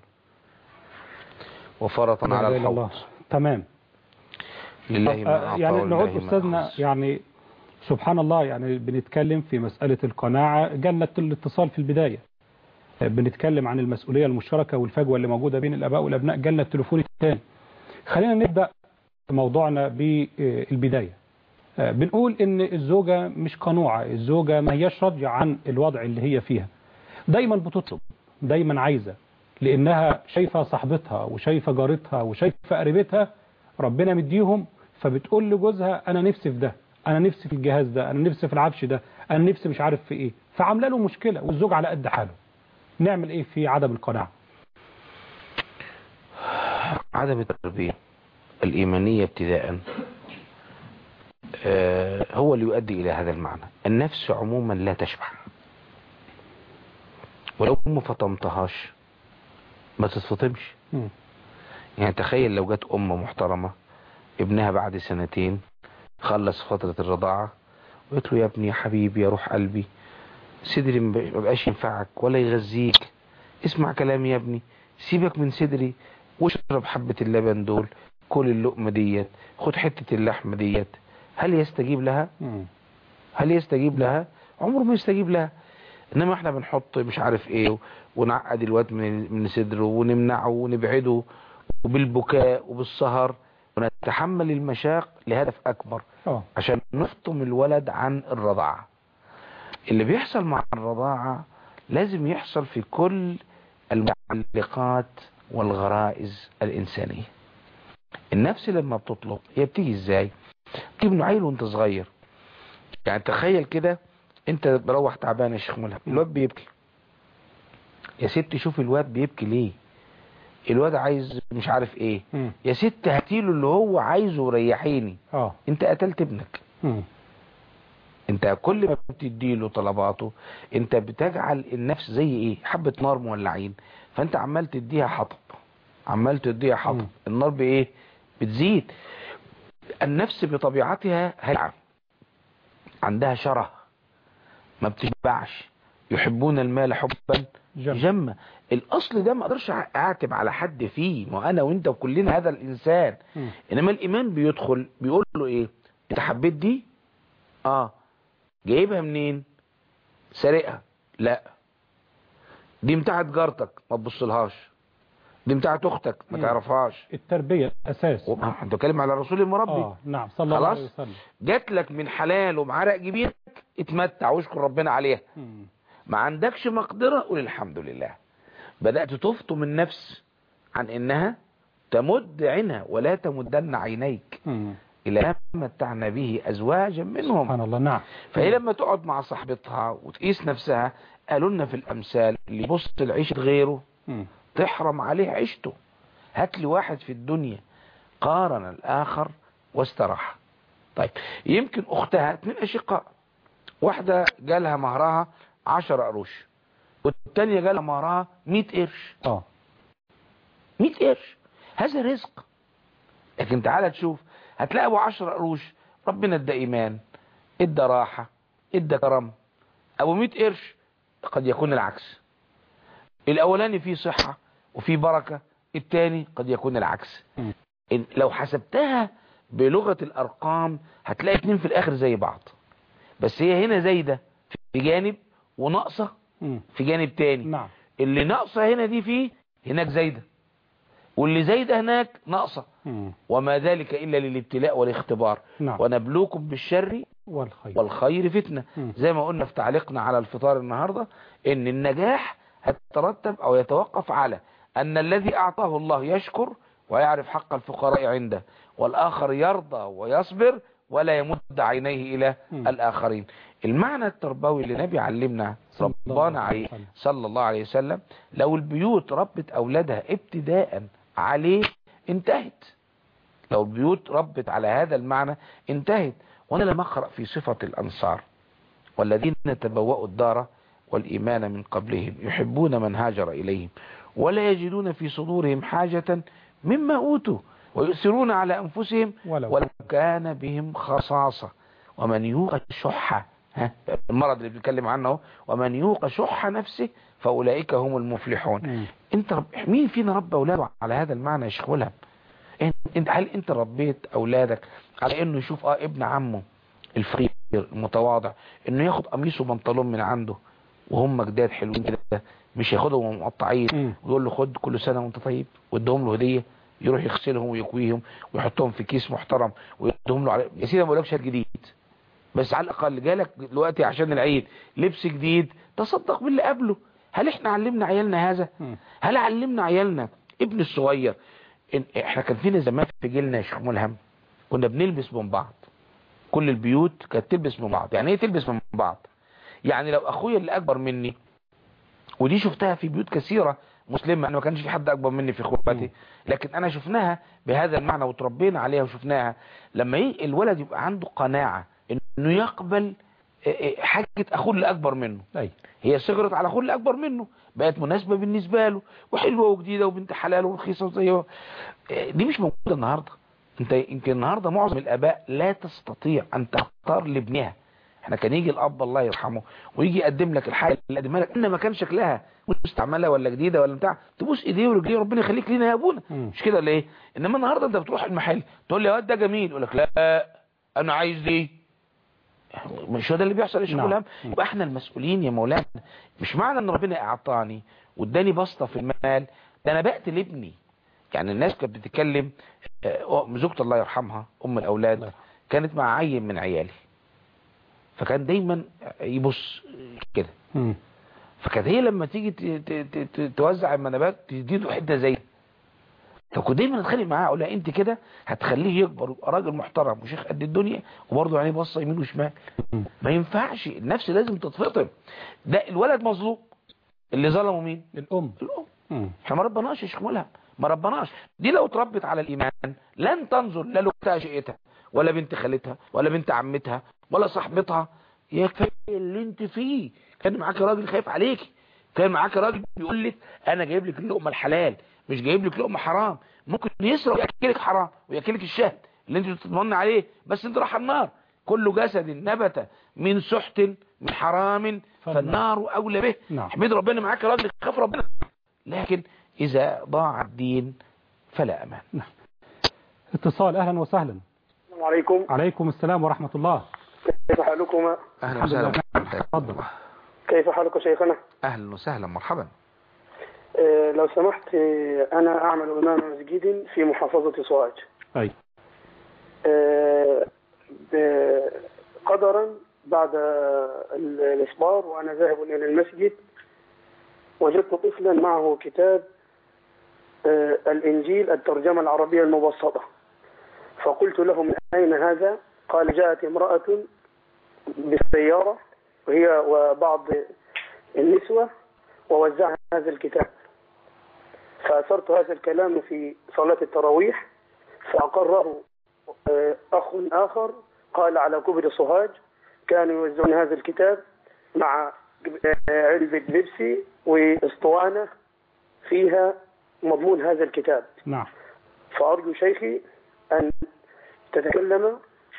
وفرطا لا على إله إلا الله. الحوض تمام لله طب، ما آه، أعطى يعني ولله نعود ما استاذنا أخذ. يعني سبحان الله يعني بنتكلم في مسألة القناعة جالنا الاتصال في البداية آه، بنتكلم عن المسؤولية المشتركة والفجوة اللي موجودة بين الآباء والأبناء جالنا التليفون الثاني خلينا نبدأ موضوعنا بالبداية آه، بنقول ان الزوجة مش قنوعة الزوجة ما هياش راضية عن الوضع اللي هي فيها دايما بتطلب دايما عايزة لانها شايفة صاحبتها وشايفة جارتها وشايفة قريبتها ربنا مديهم فبتقول لجوزها انا نفسي في ده انا نفسي في الجهاز ده انا نفسي في العفش ده انا نفسي مش عارف في ايه فعامله له مشكلة والزوج على قد حاله نعمل ايه في عدم القناعة عدم التربية الإيمانية ابتداء آه، هو اللي يؤدي إلى هذا المعنى النفس عموما لا تشبع ولو ما فطمتهاش ما تتفطمش مم. يعني تخيل لو جت أم محترمة ابنها بعد سنتين خلص فترة الرضاعة وقلت له يا ابني يا حبيبي يا روح قلبي صدري ما بقاش ينفعك ولا يغذيك اسمع كلامي يا ابني سيبك من صدري واشرب حبة اللبن دول كل اللقمة ديت خد حتة اللحمة ديت هل يستجيب لها مم. هل يستجيب لها عمره ما يستجيب لها انما احنا بنحط مش عارف ايه ونعقد الواد من من صدره ونمنعه ونبعده وبالبكاء وبالسهر ونتحمل المشاق لهدف اكبر اه عشان نفطم الولد عن الرضاعة اللي بيحصل مع الرضاعة لازم يحصل في كل المعلقات والغرائز الإنسانية النفس لما بتطلب هي بتيجي ازاي ابنه عيل وانت صغير يعني تخيل كده انت مروح تعبان يا شيخ ملهم الواد بيبكي يا ست شوف الواد بيبكي ليه الواد عايز مش عارف ايه مم. يا ست هاتيله اللي هو عايزه وريحيني اه انت قتلت ابنك مم. انت كل ما بتديله طلباته انت بتجعل النفس زي ايه حبة نار مولعين فانت عمال تديها حطب عمال تديها حطب النار بايه بتزيد النفس بطبيعتها هلعة عندها شره ما بتشبعش يحبون المال حبا جما الاصل ده ما اقدرش اعاتب على حد فيه ما انا وانت وكلنا هذا الانسان مم. انما الايمان بيدخل بيقول له ايه انت حبيت دي اه جايبها منين سارقها لا دي بتاعت جارتك ما تبصلهاش دي بتاعت اختك ما مم. تعرفهاش التربية الأساس انت بتكلم على الرسول المربي اه نعم صلى الله عليه خلاص وسلم جات لك من حلال ومعرق جبينك اتمتع واشكر ربنا عليها مم. ما عندكش مقدرة قول الحمد لله بدأت تفطم النفس عن انها تمد عينها ولا تمدن عينيك مم. الى ما متعنا به ازواجا منهم سبحان الله نعم فهي لما تقعد مع صاحبتها وتقيس نفسها قالوا لنا في الامثال اللي يبص لعيشة غيره مم. تحرم عليه عيشته هات لي واحد في الدنيا قارن الاخر واستراح طيب يمكن اختها اتنين اشقاء واحدة جالها مهرها عشر قروش والتانية جالها مهرها مئة قرش اه مئة قرش هذا رزق لكن تعالى تشوف هتلاقي ابو عشر قروش ربنا ادى ايمان ادى راحة ادى كرم ابو مئة قرش قد يكون العكس الاولاني فيه صحة وفيه بركة التاني قد يكون العكس مم. إن لو حسبتها بلغة الارقام هتلاقي اتنين في الاخر زي بعض بس هي هنا زايدة في جانب وناقصة مم. في جانب تاني نعم اللي ناقصة هنا دي فيه هناك زايدة واللي زايدة هناك ناقصة مم. وما ذلك إلا للابتلاء والاختبار نعم ونبلوكم بالشر والخير والخير فتنة مم. زي ما قلنا في تعليقنا على الفطار النهاردة ان النجاح هتترتب او يتوقف على ان الذي اعطاه الله يشكر ويعرف حق الفقراء عنده والاخر يرضى ويصبر ولا يمد عينيه الى مم. الاخرين المعنى التربوي اللي النبي علمنا صلى الله ربنا عليه عليه وسلم. صلى الله عليه وسلم لو البيوت ربت اولادها ابتداء عليه انتهت لو البيوت ربت على هذا المعنى انتهت وانا لما اقرا في صفة الانصار والذين تبوأوا الدار والإيمان من قبلهم يحبون من هاجر إليهم ولا يجدون في صدورهم حاجة مما أوتوا ويؤثرون على أنفسهم ولو ولو كان بهم خصاصة ومن يوق شح ها المرض اللي بنتكلم عنه اهو، ومن يوق شح نفسه فأولئك هم المفلحون مم. انت رب... مين فينا ربى اولاده على هذا المعنى يا شيخ ملهم انت انت- هل انت ربيت اولادك على انه يشوف اه ابن عمه الفقير المتواضع انه ياخد قميص وبنطلون من عنده وهم جداد حلوين كده مش ياخدهم وهم مقطعين مم. ويقول له خد كل سنه وانت طيب وادهم له هديه يروح يغسلهم ويكويهم ويحطهم في كيس محترم ويدهم له على يا سيدي ما بقولكش هات جديد بس على الاقل جالك دلوقتي عشان العيد لبس جديد تصدق باللي قبله هل احنا علمنا عيالنا هذا مم. هل علمنا عيالنا ابن الصغير إن احنا كان فينا زمان في جيلنا يا شيخ ملهم كنا بنلبس من بعض كل البيوت كانت تلبس من بعض يعني ايه تلبس من بعض يعني لو اخويا اللي اكبر مني ودي شفتها في بيوت كثيرة مسلمة انا ما كانش في حد اكبر مني في اخواتي لكن انا شفناها بهذا المعنى وتربينا عليها وشفناها لما ي- الولد يبقى عنده قناعة انه يقبل إيه إيه حاجة اخوه اللي اكبر منه أي هي صغرت على اخوه اللي اكبر منه بقت مناسبة بالنسبة له وحلوة وجديدة وبنت حلال ورخيصة وزيها إيه دي مش موجودة النهاردة انت يمكن النهاردة معظم الاباء لا تستطيع ان تختار لابنها احنا كان يجي الاب الله يرحمه ويجي يقدم لك الحاجه اللي قدمها لك ان ما كان شكلها مستعمله ولا جديده ولا بتاع تبوس ايديه ورجليه ربنا يخليك لينا يا ابونا مم. مش كده ولا ايه انما النهارده انت بتروح المحل تقول لي يا واد ده جميل يقول لك لا انا عايز دي مش هو ده اللي بيحصل يا شيخ نعم. ملهم يبقى احنا المسؤولين يا مولانا مش معنى ان ربنا اعطاني واداني بسطه في المال ده انا بقتل ابني يعني الناس كانت بتتكلم آه، زوجة الله يرحمها ام الله الاولاد يرحمها. كانت مع عيل من عيالي فكان يبص كده مم. فكانت هي لما تيجي ت- ت- ت- ت- توزع المنابات تديله حته زي فكنت دايما اتخانق معاه اقول لها انت كده هتخليه يكبر ويبقى راجل محترم وشيخ قد الدنيا وبرضه يعني بصه يمين وشمال ما ينفعش النفس لازم تتفطم ده الولد مظلوم اللي ظلمه مين الام الام احنا ما ربناش يا شيخ ملهم ما ربناش دي لو اتربت على الايمان لن تنظر لا لاختها شقتها ولا بنت خالتها ولا بنت عمتها ولا صاحبتها يا كفايه اللي انت فيه كان معاك راجل خايف عليكي كان معاك راجل بيقول لك انا جايب لك اللقمه الحلال مش جايب لك لقمه حرام ممكن يسرق وياكلك حرام وياكلك الشهد اللي انت بتتمنى عليه بس انت راح النار كل جسد نبت من سحت من حرام فالنار اولى به نعم. احمد ربنا معاك راجل خاف ربنا لكن اذا ضاع الدين فلا امان اتصال اهلا وسهلا السلام عليكم عليكم السلام ورحمة الله كيف حالكما اهلا الحمد وسهلا لله. تفضل كيف حالك شيخنا اهلا وسهلا مرحبا آه، لو سمحت آه، أنا أعمل أمام مسجد في محافظة سوهاج أي آه، ب- قدرا بعد ال- الإصبار وأنا ذاهب إلى المسجد وجدت طفلا معه كتاب آه، الإنجيل الترجمة العربية المبسطة فقلت له من أين هذا قال جاءت امرأة بالسيارة وهي وبعض النسوة ووزعها هذا الكتاب فأثرت هذا الكلام في صلاة التراويح فأقره آه، أخ آخر قال على كبر صهاج كانوا يوزعون هذا الكتاب مع آه، علبة بيبسي واسطوانة فيها مضمون هذا الكتاب نعم فأرجو شيخي أن تتكلم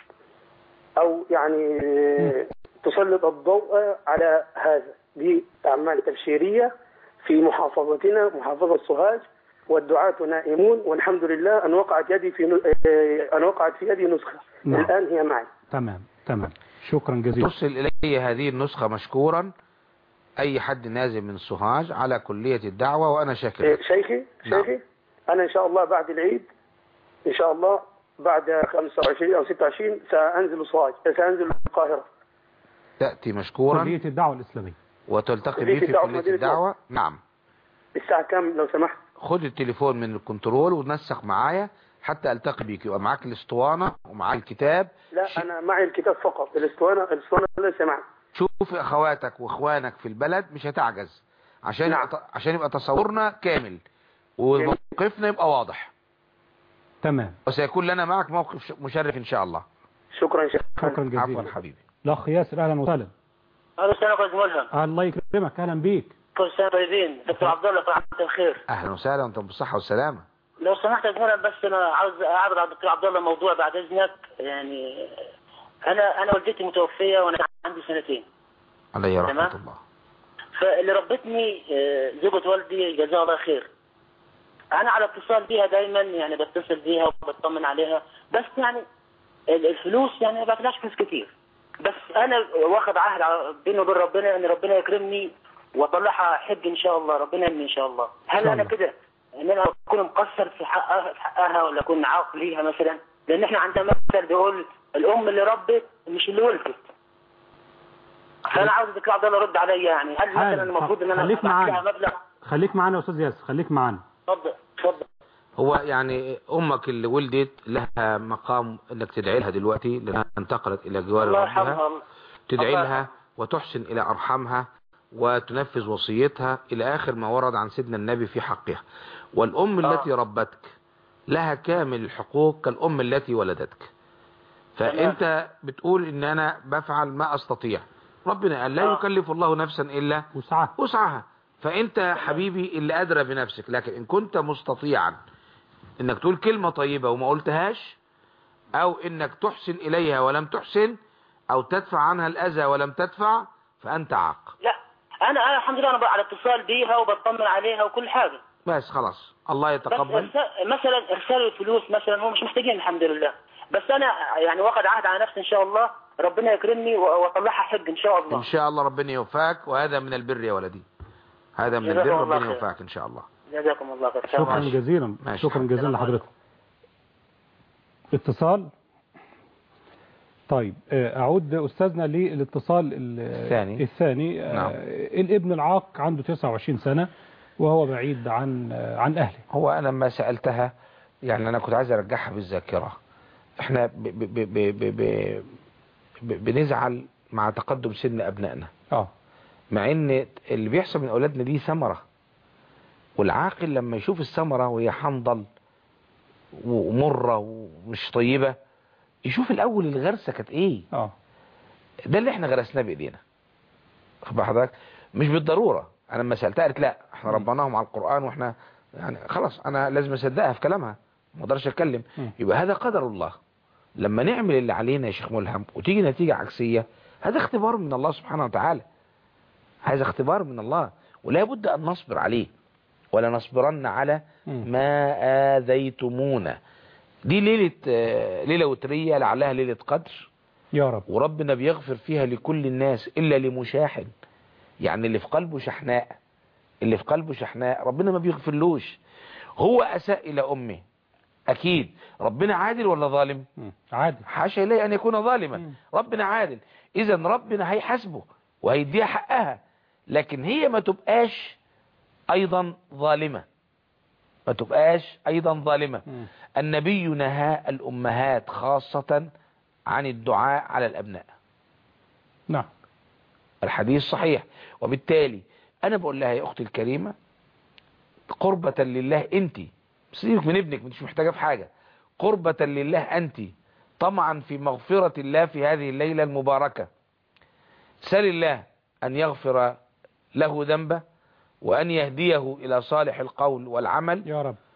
أو يعني آه، تسلط الضوء على هذا دي أعمال تبشيرية في محافظتنا محافظة سوهاج والدعاة نائمون والحمد لله أن وقعت يدي في ن- آه، أن وقعت في يدي نسخة نعم. الآن هي معي تمام تمام شكرا جزيلا ترسل إلي هذه النسخة مشكورا أي حد نازل من سوهاج على كلية الدعوة وأنا شاكر آه، لك. شيخي نعم. شيخي أنا إن شاء الله بعد العيد إن شاء الله بعد 25 أو 26 سأنزل سوهاج سأنزل القاهرة تأتي مشكورا كلية الدعوة الإسلامية وتلتقي كلية بي في الدعوة كلية مدينة الدعوة نعم الساعة كام لو سمحت خد التليفون من الكنترول وتنسق معايا حتى التقي بيك يبقى معاك الاسطوانة ومعاك الكتاب لا أنا معي الكتاب فقط الاسطوانة الاسطوانة ليس معي شوف اخواتك واخوانك في البلد مش هتعجز عشان نعم. يبقى عشان يبقى تصورنا كامل وموقفنا يبقى واضح تمام وسيكون لنا معك موقف ش- مشرف ان شاء الله شكرا شيخ شكرا جزيلا عفوا حبيبي الأخ ياسر أهلا وسهلا الو السلام عليكم ملهم الله يكرمك أهلا بيك كل سنه طيبين دكتور عبد الله صباح الخير اهلا وسهلا وانتم بالصحة والسلامة لو سمحت يا زميلي بس انا عاوز اعرض على الدكتور عبد الله موضوع بعد اذنك يعني انا انا والدتي متوفيه وانا عندي سنتين علي رحمة تمام. الله فاللي ربتني آه، زوجة والدي جزاها الله خير انا على اتصال بيها دايما يعني بتصل بيها وبطمن عليها بس يعني ال- الفلوس يعني ما بعتلهاش فلوس كتير بس انا واخد عهد على- بيني وبين ربنا ان ربنا يكرمني واطلعها حج ان شاء الله ربنا يمني ان شاء الله هل شاء انا الله. كده ان انا اكون مقصر في حقها في حقها ولا اكون عاق ليها مثلا لان احنا عندنا مثل بيقول الام اللي ربت مش اللي ولدت فانا عاوز الدكتور عبد الله يرد عليا يعني هل حالا. مثلا المفروض ان انا خليك أبعت لها معانا. مبلغ خليك معانا يا أستاذ ياسر خليك معانا اتفضل اتفضل هو يعني امك اللي ولدت لها مقام انك تدعي لها دلوقتي لانها انتقلت الى جوار الله ربها يرحمها الله تدعي الله لها وتحسن إلى أرحامها وتنفذ وصيتها إلى آخر ما ورد عن سيدنا النبي في حقها والأم آه. التي ربتك لها كامل الحقوق كالأم التي ولدتك فأنت بتقول إن أنا بفعل ما أستطيع ربنا قال لا آه. يكلف الله نفسا إلا وسعة وسعها فأنت حبيبي اللي أدرى بنفسك لكن إن كنت مستطيعا إنك تقول كلمة طيبة وما قلتهاش أو إنك تحسن إليها ولم تحسن أو تدفع عنها الأذى ولم تدفع فأنت عاق لا انا انا الحمد لله انا بقى على اتصال بيها وبطمن عليها وكل حاجه بس خلاص الله بس يتقبل إرسال مثلا ارسال الفلوس مثلا هو مش محتاجين الحمد لله بس انا يعني واخد عهد على نفسي ان شاء الله ربنا يكرمني و- واطلعها حج ان شاء الله إن شاء الله ربنا يوفقك وهذا من البر يا ولدي هذا من جزاكم البر الله ربنا خير. يوفقك إن شاء الله جزاكم الله خير السلام شكرا عليكم. جزيلا ماشي. شكرا جزيلا لحضرتك اتصال طيب آه، أعود أستاذنا للاتصال ال- الثاني. الثاني آه، نعم. الابن العاق عنده 29 سنة وهو بعيد عن عن أهله هو أنا لما سألتها يعني أنا كنت عايز أرجعها بالذاكرة احنا ب ب ب ب ب ب ب بنزعل مع تقدم سن أبنائنا اه مع ان اللي بيحصل من أولادنا دي ثمرة والعاقل لما يشوف الثمرة وهي حنظل ومرة ومش طيبة يشوف الأول الغرسة كانت إيه اه ده اللي احنا غرسناه بإيدينا خد بال حضرتك مش بالضرورة أنا لما سألتها قالت لا احنا ربناهم على القرآن واحنا يعني خلاص أنا لازم أصدقها في كلامها ما اقدرش أتكلم يبقى هذا قدر الله لما نعمل اللي علينا يا شيخ ملهم وتيجي نتيجة عكسية هذا اختبار من الله سبحانه وتعالى هذا اختبار من الله ولا بد أن نصبر عليه ولا نصبرن على ما آذيتمونا دي ليلة آه، ليلة وترية لعلها ليلة قدر يا رب وربنا بيغفر فيها لكل الناس إلا لمشاحن يعني اللي في قلبه شحناء اللي في قلبه شحناء ربنا ما بيغفرلوش هو أساء إلى أمه أكيد ربنا عادل ولا ظالم عادل حاشا إليه أن يكون ظالما ربنا عادل إذا ربنا هيحاسبه وهيديها حقها لكن هي ما تبقاش أيضا ظالمة ما تبقاش أيضا ظالمة النبي نهى الأمهات خاصة عن الدعاء على الأبناء نعم الحديث صحيح وبالتالي أنا بقول لها يا أختي الكريمة قربة لله أنت سيبك من ابنك مش محتاجة في حاجة قربة لله أنت طمعا في مغفرة الله في هذه الليلة المباركة سل الله أن يغفر له ذنبه وأن يهديه إلى صالح القول والعمل يا رب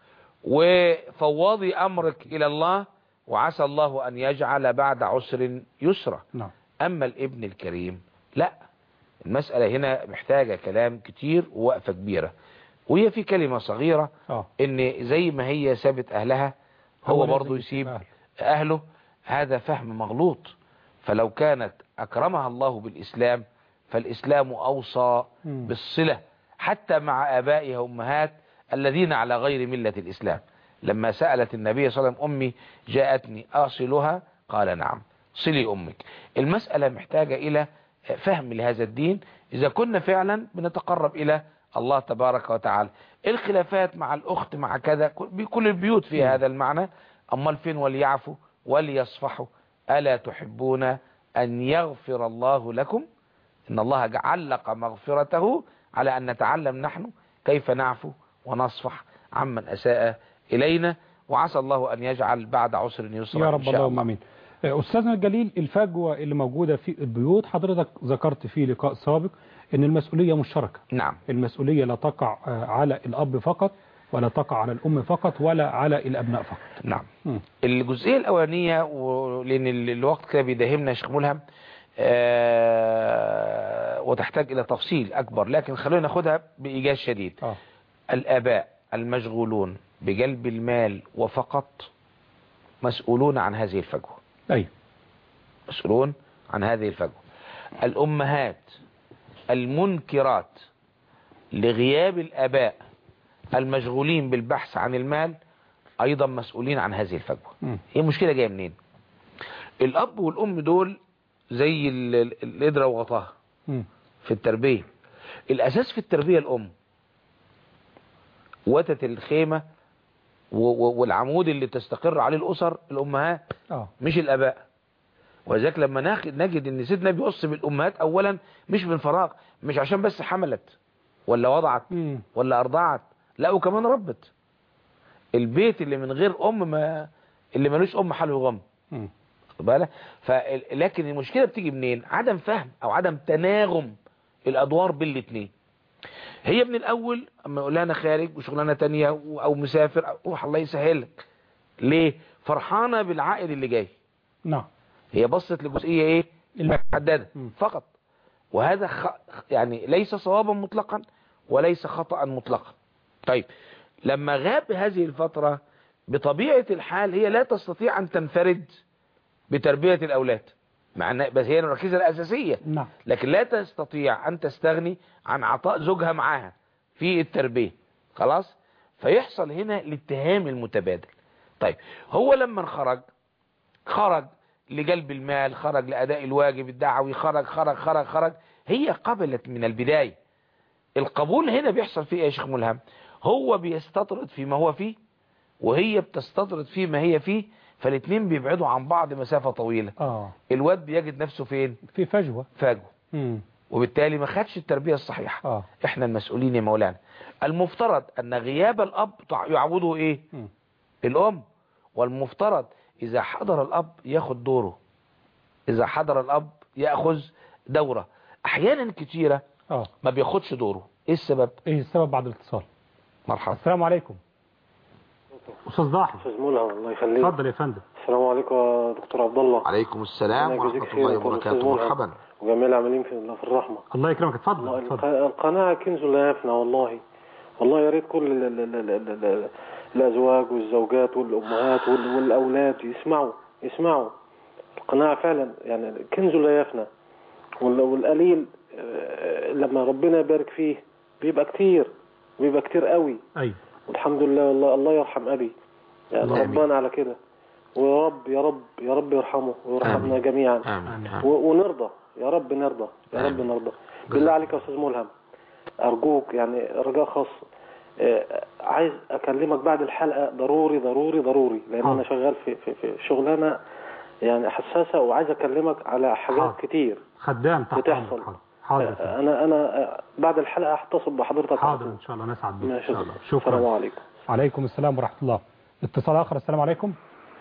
وفوضي أمرك إلى الله وعسى الله أن يجعل بعد عسر يسرا نعم أما الابن الكريم لا المسألة هنا محتاجة كلام كتير ووقفة كبيرة وهي في كلمة صغيرة اه ان زي ما هي سابت اهلها هو هو لازم برضو يسيب يسيب اهله هذا فهم مغلوط فلو كانت اكرمها الله بالاسلام فالاسلام اوصى مم. بالصلة حتى مع ابائها وامهات الذين على غير ملة الاسلام لما سألت النبي صلى الله عليه وسلم امي جاءتني اصلها قال نعم صلي امك المسألة محتاجة الى فهم لهذا الدين اذا كنا فعلا بنتقرب الى الله تبارك وتعالى الخلافات مع الأخت مع كذا بكل البيوت فيها هذا المعنى أما فين وليعفوا وليصفحوا ألا تحبون أن يغفر الله لكم إن الله علق مغفرته على أن نتعلم نحن كيف نعفو ونصفح عمن أساء إلينا وعسى الله أن يجعل بعد عسر يسرا يا إن رب شاء اللهم امين آه، استاذنا الجليل الفجوه اللي موجوده في البيوت حضرتك ذكرت في لقاء سابق ان المسؤوليه مشتركه نعم المسؤوليه لا تقع آه، على الاب فقط ولا تقع على الام فقط ولا على الابناء فقط نعم مم. الجزئية الأولانية و- لأن ال- الوقت كده بيداهمنا يا شيخ ملهم آه، وتحتاج إلى تفصيل أكبر لكن خلونا ناخدها بإيجاز شديد آه. الآباء المشغولون بجلب المال وفقط مسؤولون عن هذه الفجوة أي مسؤولون عن هذه الفجوة الأمهات المنكرات لغياب الآباء المشغولين بالبحث عن المال أيضا مسؤولين عن هذه الفجوة مم. هي المشكلة جاية منين الأب والأم دول زي ال- ال- القدرة وغطاها مم. في التربية الأساس في التربية الأم وتت الخيمة و- و- والعمود اللي تستقر عليه الأسر الأمهات اه مش الآباء ولذلك لما ناخد نجد ان سيدنا بيوصي بالأمهات أولا مش من فراغ مش عشان بس حملت ولا وضعت مم. ولا أرضعت لا وكمان ربت البيت اللي من غير أم ما اللي ملوش أم حاله غم مم. واخد بالك فال- لكن المشكلة بتيجي منين عدم فهم أو عدم تناغم الأدوار بين الاتنين هي من الأول أما يقول لها أنا خارج وشغلانة تانية و- أو مسافر أو روح الله يسهلك ليه فرحانة بالعائد اللي جاي نعم هي بصت لجزئية ايه محددة فقط وهذا خ... يعني ليس صوابا مطلقا وليس خطأ مطلقا طيب لما غاب هذه الفترة بطبيعة الحال هي لا تستطيع أن تنفرد بتربية الأولاد مع أن بس هي الركيزة الأساسية نعم لكن لا تستطيع أن تستغني عن عطاء زوجها معاها في التربية خلاص فيحصل هنا الاتهام المتبادل طيب هو لما خرج خرج لجلب المال خرج لأداء الواجب الدعوي خرج خرج خرج خرج هي قبلت من البداية القبول هنا بيحصل فيه ايه يا شيخ ملهم هو بيستطرد فيما هو فيه وهي بتستطرد فيما هي فيه فالاثنين بيبعدوا عن بعض مسافة طويلة اه الواد بيجد نفسه فين في فجوة فجوة مم. وبالتالي ما خدش التربية الصحيحة اه احنا المسؤولين يا مولانا المفترض ان غياب الاب تع- يعوضه ايه مم. الام والمفترض اذا حضر الاب ياخد دوره اذا حضر الاب ياخذ دوره احيانا كتيرة اه ما بياخدش دوره ايه السبب ايه السبب بعد الاتصال مرحبا السلام عليكم استاذ ضاحي استاذ ملهم الله يخليك اتفضل يا فندم السلام عليكم يا دكتور عبد الله عليكم السلام ربنا يجزيك ورحمة خير الله يا أستاذ وبركاته ملهم. مرحبا وجميع العاملين في في الرحمه الله يكرمك اتفضل والله اتفضل الق- القناعه كنز لا يفنى والله والله يا ريت كل ال ال ال ال ال ال الازواج والزوجات والامهات وال- والاولاد يسمعوا يسمعوا القناعه فعلا يعني كنز لا يفنى وال- والقليل آه، لما ربنا يبارك فيه بيبقى كتير بيبقى كتير قوي ايوه والحمد لله والله الله يرحم ابي يعني آمين. ربنا على كده ويا رب يا رب يا رب يرحمه ويرحمنا آمين. جميعا آمين. و- ونرضى يا رب نرضى يا رب آمين. نرضى بالله عليك يا استاذ ملهم ارجوك يعني رجاء خاص آه، عايز اكلمك بعد الحلقه ضروري ضروري ضروري لان حاضر. انا شغال في في, في شغلانه يعني حساسه وعايز اكلمك على حاجات حاضر. كتير خدام تحت بتحصل. أمرك. حاضر يا فندم. آه، انا انا آه، بعد الحلقه هتصل بحضرتك على حاضر طول. ان شاء الله نسعد بك ان ماشي شاء يا الله دكتور. السلام شكرا عليكم عليكم السلام ورحمة الله اتصال اخر السلام عليكم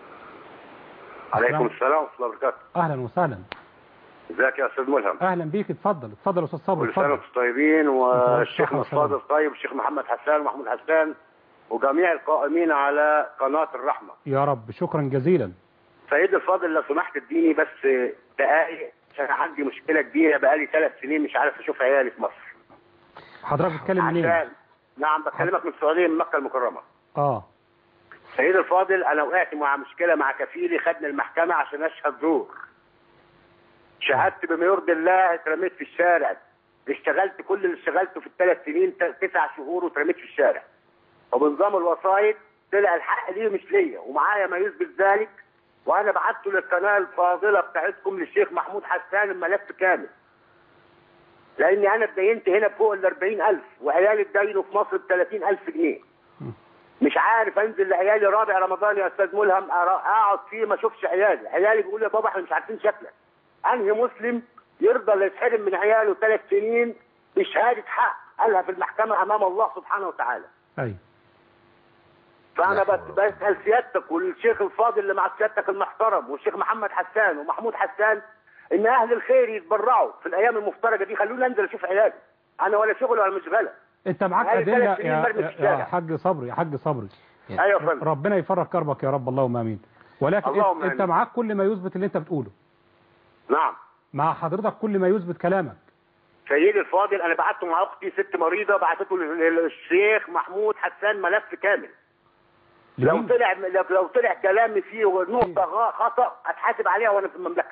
عليكم السلام ورحمة الله وبركاته اهلا وسهلا ازيك يا استاذ ملهم اهلا بيك اتفضل اتفضل يا استاذ صبري كل سنة اتفضل وانتم طيبين والشيخ بالصحة والسلامة. الفاضل طيب والشيخ محمد حسان ومحمود حسان وجميع القائمين على قناة الرحمة يا رب شكرا جزيلا سيد الفاضل لو سمحت اديني بس دقائق عشان عندي مشكلة كبيرة بقالي ثلاث سنين مش عارف اشوف عيالي في مصر حضرتك بتتكلم منين عشان نعم بكلمك من السعودية من مكة المكرمة اه سيد الفاضل انا وقعت مع مشكلة مع كفيلي خدني المحكمة عشان اشهد زور شهدت بما يرضي الله اترميت في الشارع اشتغلت كل اللي اشتغلته في الثلاث سنين ت- تسع شهور واترميت في الشارع وبنظام الوسائط طلع الحق ليه مش ليا ومعايا ما يثبت ذلك وانا بعته للقناه الفاضله بتاعتكم للشيخ محمود حسان الملف كامل لاني انا اتدينت هنا بفوق ال 40000 وعيالي اتدينوا في مصر ب 30000 جنيه مش عارف انزل لعيالي رابع رمضان يا استاذ ملهم أرا- اقعد فيه ما اشوفش عيالي عيالي بيقولوا يا بابا احنا مش عارفين شكلك انهي مسلم يرضى اللي يتحرم من عياله ثلاث سنين بشهاده حق قالها في المحكمه امام الله سبحانه وتعالى ايوه فانا بس بسال سيادتك والشيخ الفاضل اللي مع سيادتك المحترم والشيخ محمد حسان ومحمود حسان ان اهل الخير يتبرعوا في الايام المفترجه دي خلوني انزل اشوف عيالي انا ولا شغل ولا مشغله انت معاك بقالي ادله ثلاث سنين يا, مرمي في يا, يا الشارع. حاج صبري يا حاج صبري ايوه يا فندم ربنا يفرج كربك يا رب اللهم امين ولكن اللهم انت, انت آمين. معاك كل ما يثبت اللي انت بتقوله نعم مع حضرتك كل ما يثبت كلامك سيدي الفاضل انا بعته مع اختي ست مريضه بعتته لل- للشيخ محمود حسان ملف كامل لو لمين؟ طلع لو لو طلع كلامي فيه نقطه غا- خطا اتحاسب عليها وانا في المملكه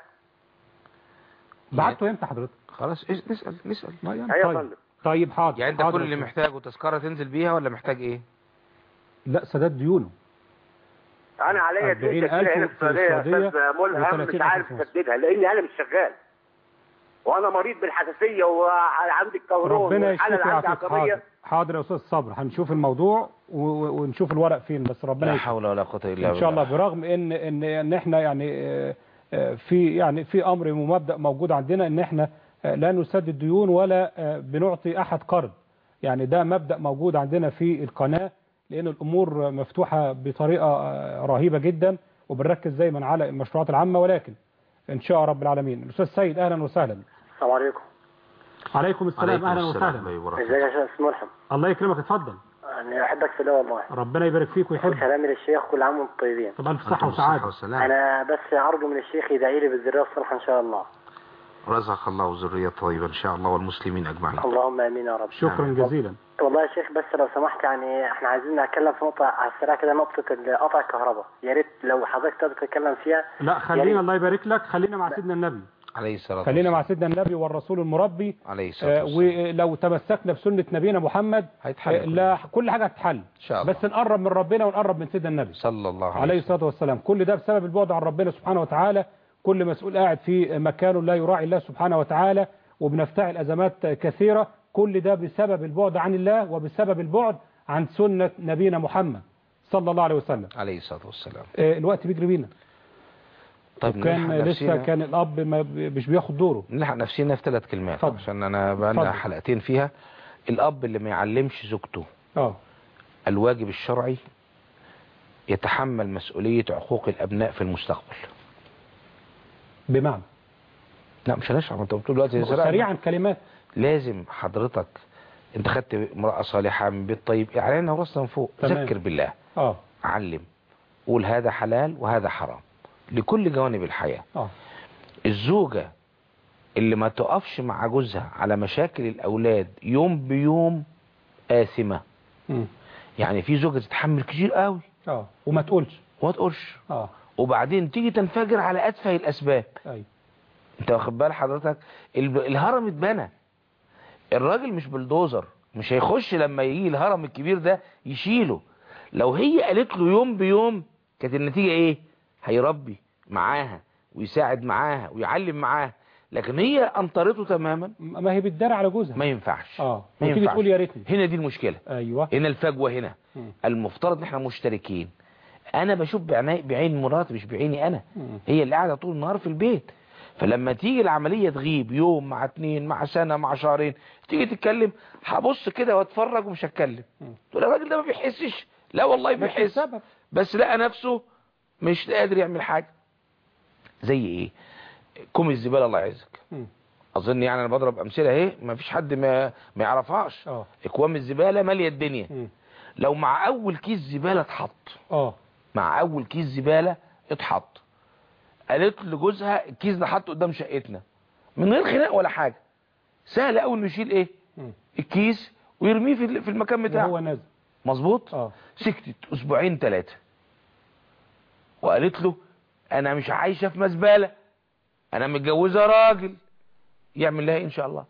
بعته امتى حضرتك خلاص إيش- نسأل نسأل ما يعني ايوه يا طيب فندم طيب حاضر يعني انت حاضر كل اللي يا محتاجه تذكرة تنزل بيها ولا محتاج ايه لا سداد ديونه انا عليا دين 40,000 تسجيل هنا في في السعوديه يا السعودية استاذ ملهم مش و30,000 عارف في مصر. اسددها لاني انا مش شغال وانا مريض بالحساسيه وعندي القولون ربنا والحاله يشفيك اللي عندي ويعافيك عصبيه حاضر حاضر يا استاذ صبر هنشوف الموضوع و- و- ونشوف الورق فين بس ربنا لا يشفيك حول ولا قوة الا بالله ان شاء الله برغم ان ان ان احنا يعني آه، آه، في يعني في امر ومبدا موجود عندنا ان احنا آه، لا نسدد ديون ولا آه، بنعطي احد قرض يعني ده مبدا موجود عندنا في القناه لان الامور مفتوحه بطريقه آه، رهيبه جدا وبنركز دايما على المشروعات العامه ولكن ان شاء رب العالمين الاستاذ سيد اهلا وسهلا السلام عليكم عليكم السلام عليكم اهلا السلام وسهلا ورحمة الله ازيك يا شيخ ملحم الله يكرمك اتفضل انا احبك في الله والله ربنا يبارك فيك ويحبك سلامي للشيخ كل عام وانتم طيبين طب الف صحه أنتم بالصحة وسعاده والسلام انا بس ارجو من الشيخ يدعي لي بالذريه الصالحه ان شاء الله رزق الله ذرية طيبة ان شاء الله والمسلمين اجمعين اللهم امين يا رب شكرا جزيلا والله يا شيخ بس لو سمحت يعني احنا عايزين نتكلم في نقطه على السريع كده نقطه قطع الكهرباء يا ريت لو حضرتك تقدر تتكلم فيها لا يا خلينا ريت. الله يبارك لك خلينا مع سيدنا النبي عليه الصلاة خلينا مع سيدنا النبي والرسول المربي عليه الصلاة آه، والسلام ولو تمسكنا بسنة نبينا محمد هيتحل آه، لا كل حاجة هتتحل ان شاء الله بس نقرب من ربنا ونقرب من سيدنا النبي صلى الله عليه, عليه الصلاة والسلام كل ده بسبب البعد عن ربنا سبحانه وتعالى كل مسؤول قاعد في مكانه لا يراعي الله سبحانه وتعالى وبنفتعل أزمات كثيرة كل ده بسبب البعد عن الله وبسبب البعد عن سنة نبينا محمد صلى الله عليه وسلم عليه الصلاة والسلام آه، الوقت بيجري بينا طيب كان نلحق لسه نفسينا- كان الأب ما ب- مش بياخد دوره نلحق نفسينا في ثلاث كلمات اتفضل. عشان انا بقى لنا اتفضل. حلقتين فيها الاب اللي ما يعلمش زوجته اه الواجب الشرعي يتحمل مسؤولية عقوق الابناء في المستقبل بمعنى لا مش هنشرح ما انت بتقول دلوقتي سريعا سريعا كلمات لازم حضرتك انت خدت امرأة صالحة من بيت طيب اعلانها وراسنا من فوق تمام. ذكر بالله اه علم قول هذا حلال وهذا حرام لكل جوانب الحياة اه الزوجة اللي ما تقفش مع جوزها على مشاكل الأولاد يوم بيوم آثمة مم. يعني في زوجة تتحمل كتير قوي اه وما تقولش وما تقولش اه وبعدين تيجي تنفجر على أتفه الأسباب ايوه انت واخد بال حضرتك ال- الهرم اتبنى الراجل مش بلدوزر مش هيخش لما يجي الهرم الكبير ده يشيله لو هي قالت له يوم بيوم كانت النتيجة ايه هيربي معاها ويساعد معاها ويعلم معاها لكن هي انطرته تماما ما هي بتدار على جوزها ما ينفعش اه ما وتيجي ينفعش تقول يا ريتني هنا دي المشكلة ايوه هنا الفجوة هنا مم. المفترض ان احنا مشتركين انا بشوف بعيني بعين مراتي مش بعيني انا مم. هي اللي قاعده طول النهار في البيت فلما تيجي العمليه تغيب يوم مع اتنين مع سنه مع شهرين تيجي تتكلم هبص كده واتفرج ومش هتكلم تقول الراجل ده ما بيحسش لا والله مش بيحس السبب بس لقى نفسه مش قادر يعمل حاجه زي ايه كوم الزباله الله يعزك مم. اظن يعني انا بضرب امثله اهي ما فيش حد ما ما يعرفهاش اه اكوام الزباله ماليه الدنيا مم. لو مع اول كيس زباله اتحط اه مع اول كيس زباله اتحط قالت لجوزها الكيس ده حطه قدام شقتنا من غير خناق ولا حاجه سهل قوي انه يشيل ايه مم. الكيس ويرميه في ال- في المكان بتاعه وهو نازل مظبوط اه سكتت اسبوعين ثلاثه وقالت له انا مش عايشه في مزبله انا متجوزه راجل يعمل لها إيه ان شاء الله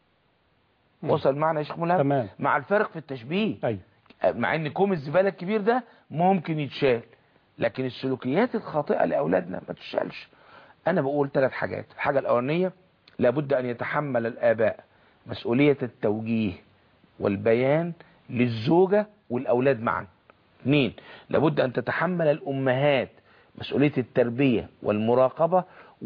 مم. وصل معنا يا شيخ ملهم تمام مع الفرق في التشبيه ايوه مع ان كوم الزبالة الكبير ده ممكن يتشال لكن السلوكيات الخاطئة لأولادنا ما تشالش أنا بقول ثلاث حاجات الحاجة الأولانية لابد أن يتحمل الآباء مسؤولية التوجيه والبيان للزوجة والأولاد معا اثنين لابد أن تتحمل الأمهات مسؤولية التربية والمراقبة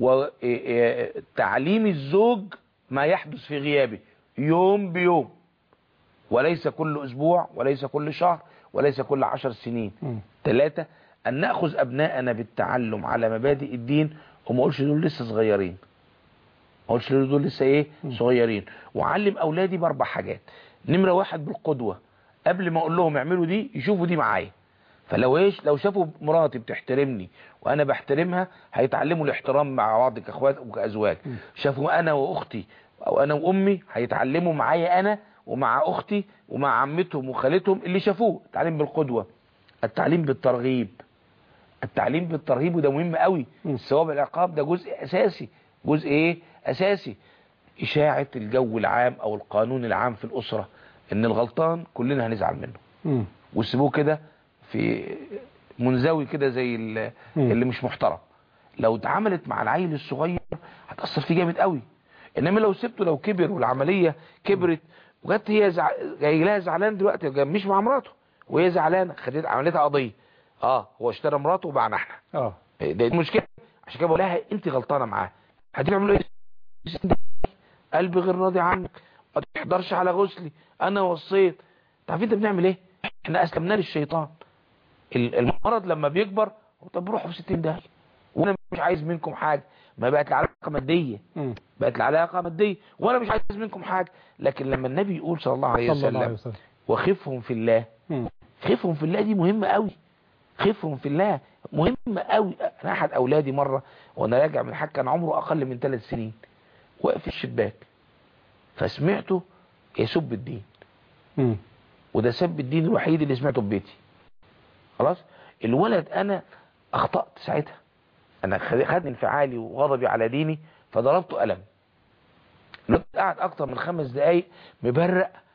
وتعليم الزوج ما يحدث في غيابه يوم بيوم وليس كل أسبوع وليس كل شهر وليس كل عشر سنين مم. ثلاثة أن نأخذ أبناءنا بالتعلم على مبادئ الدين وما أقولش دول لسه صغيرين ما أقولش دول لسه إيه صغيرين وعلم أولادي بأربع حاجات نمرة واحد بالقدوة قبل ما أقول لهم اعملوا دي يشوفوا دي معايا فلو ايش لو شافوا مراتي بتحترمني وانا بحترمها هيتعلموا الاحترام مع بعض كاخوات وكازواج شافوا انا واختي او انا وامي هيتعلموا معايا انا ومع اختي ومع عمتهم وخالتهم اللي شافوه التعليم بالقدوة التعليم بالترغيب التعليم بالترغيب وده مهم قوي الثواب العقاب ده جزء اساسي جزء ايه اساسي اشاعة الجو العام او القانون العام في الاسرة ان الغلطان كلنا هنزعل منه مم. ويسيبوه كده في منزوي كده زي ال- مم. اللي مش محترم لو اتعاملت مع العيل الصغير هتأثر فيه جامد قوي انما لو سبته لو كبر والعملية كبرت وجت هي زع... جاي لها زعلان دلوقتي مش مع مراته وهي زعلانه خدت عملتها قضيه اه هو اشترى مراته وباعنا احنا اه ده المشكله عشان كده بقول لها انت غلطانه معاه هتعملوا ايه قلبي غير راضي عنك ما تحضرش على غسلي انا وصيت تعرفين انت بنعمل ايه احنا اسلمنا للشيطان ال- المرض لما بيكبر طب روحوا في 60 داهيه وانا مش عايز منكم حاجه ما بقت العلاقه ماديه مم. بقت العلاقه ماديه وانا مش عايز منكم حاجه لكن لما النبي يقول صلى الله عليه صلى الله عليه وسلم وسلم وخفهم في الله مم. خفهم في الله دي مهمة قوي خفهم في الله مهمة قوي انا احد اولادي مرة وانا راجع من حاجة كان عمره اقل من ثلاث سنين واقف في الشباك فسمعته يسب الدين مم. وده سب الدين الوحيد اللي سمعته في بيتي خلاص الولد انا اخطأت ساعتها انا خد- خدني انفعالي وغضبي على ديني فضربته قلم الولد قعد اكتر من خمس دقايق مبرق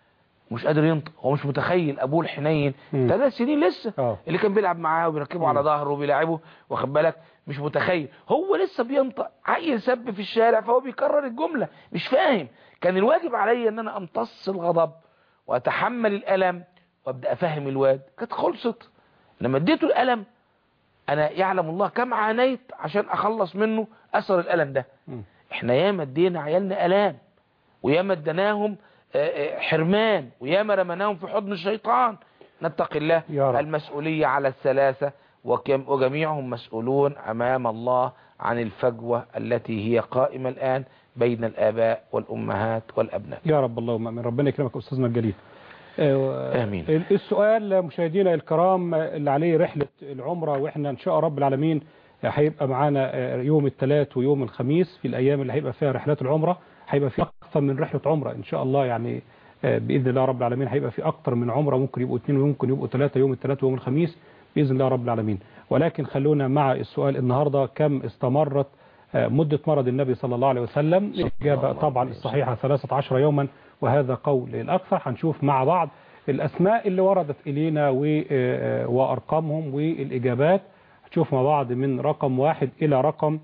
ومش قادر ينطق هو مش متخيل ابوه الحنين ثلاث سنين لسه اللي كان بيلعب معاه وبيركبه على ظهره وبيلاعبه واخد بالك مش متخيل هو لسه بينطق عيل سب في الشارع فهو بيكرر الجمله مش فاهم كان الواجب عليا ان انا امتص الغضب واتحمل الالم وابدا افهم الواد كانت خلصت لما اديته الالم انا يعلم الله كم عانيت عشان اخلص منه اثر الالم ده احنا ياما ادينا عيالنا الام وياما اديناهم آه، آه، حرمان وياما رمناهم في حضن الشيطان نتقي الله المسؤولية على الثلاثة وكم وجميعهم مسؤولون أمام الله عن الفجوة التي هي قائمة الآن بين الآباء والأمهات والأبناء يا رب اللهم امين ربنا يكرمك يا استاذنا الجليل آه، آمين. السؤال مشاهدينا الكرام اللي عليه رحلة العمرة واحنا ان شاء رب العالمين هيبقى معانا آه، يوم الثلاث ويوم الخميس في الايام اللي هيبقى فيها رحلات العمرة هيبقى في اكثر من رحلة عمرة ان شاء الله يعني آه، باذن الله رب العالمين هيبقى في اكثر من عمرة ممكن يبقوا اثنين وممكن يبقوا ثلاثة يوم الثلاث ويوم الخميس باذن الله رب العالمين ولكن خلونا مع السؤال النهاردة كم استمرت آه، مدة مرض النبي صلى الله عليه وسلم الإجابة طبعا الصحيحة 13 يوما وهذا قول الأكثر هنشوف مع بعض الأسماء اللي وردت إلينا و- آه، وأرقامهم والإجابات هنشوف مع بعض من رقم واحد إلى رقم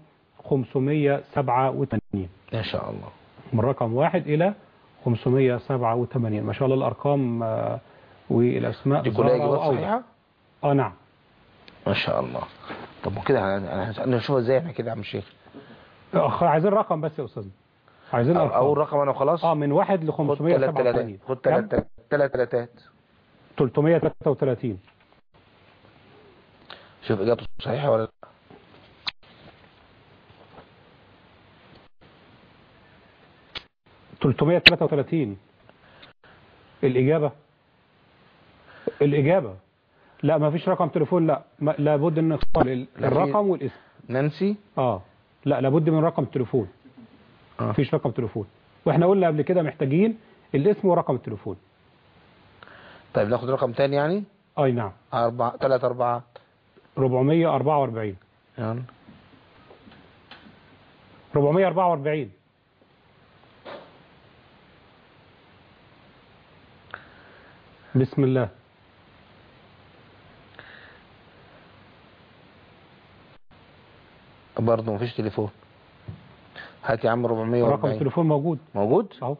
587 ما شاء الله من رقم واحد إلى 587 ما شاء الله الأرقام آه، والأسماء دي كلها ظاهرة إجابات وأوضح. صحيحة اه نعم ما شاء الله طب وكده انا انا نشوفها ازاي احنا كده يا عم الشيخ أخ- عايزين رقم بس يا أستاذنا عايزين أو- أرقام اول رقم انا وخلاص اه من واحد ل خد ثلاث 587 تلاتات خد ثلاث ثلاث تلاتات 333 شوف اجابته صحيحة ولا لا 333 الإجابة الإجابة لا ما فيش رقم تليفون لا ما لابد ان نختار ال- لا في- الرقم والاسم نانسي اه لا لابد من رقم تليفون آه. مفيش رقم تليفون واحنا قلنا قبل كده محتاجين الاسم ورقم التليفون طيب ناخد رقم تاني يعني اي نعم أربعة ثلاث أربعة 444 يعني 444 بسم الله برضه مفيش تليفون هات يا عم 440 رقم التليفون موجود موجود اهو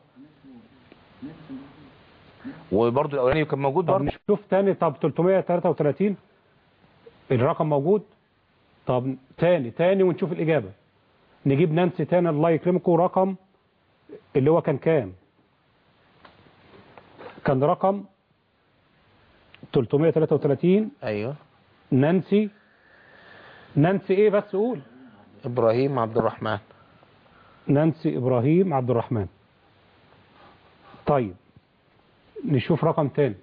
وبرضه الاولاني كان موجود طب برضه نشوف تاني طب 333 الرقم موجود طب تاني تاني ونشوف الإجابة نجيب نانسي تاني الله يكرمكم رقم اللي هو كان كام كان رقم 333 ايوه نانسي نانسي ايه بس قول ابراهيم عبد الرحمن نانسي إبراهيم عبد الرحمن طيب نشوف رقم تاني